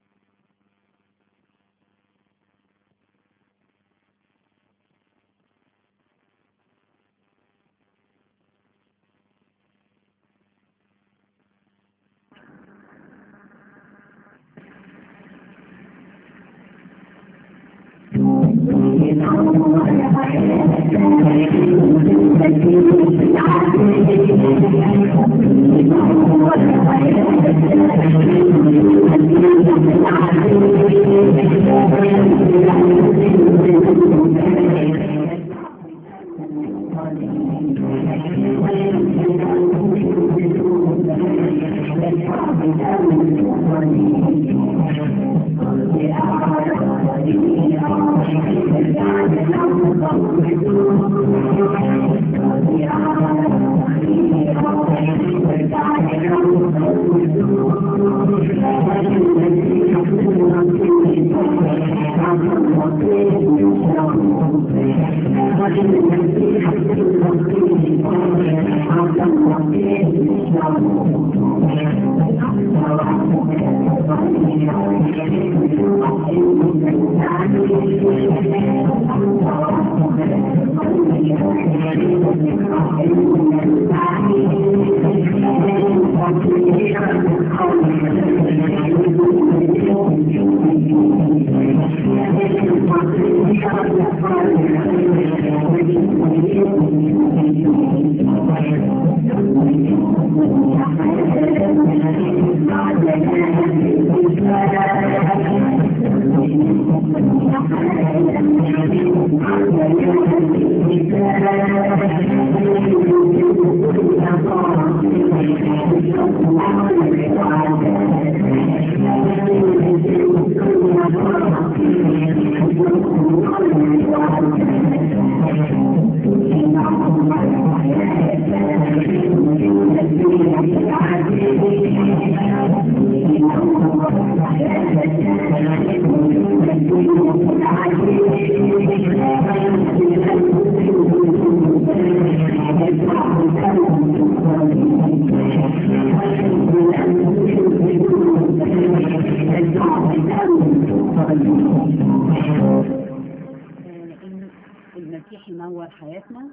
المسيح ينور حياتنا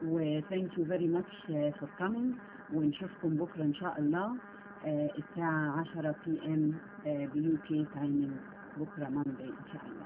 و thank you very much uh, for coming ونشوفكم بكرة إن شاء الله uh, الساعة 10 بي ام بيو كي تايم بكرة ماندي إن شاء الله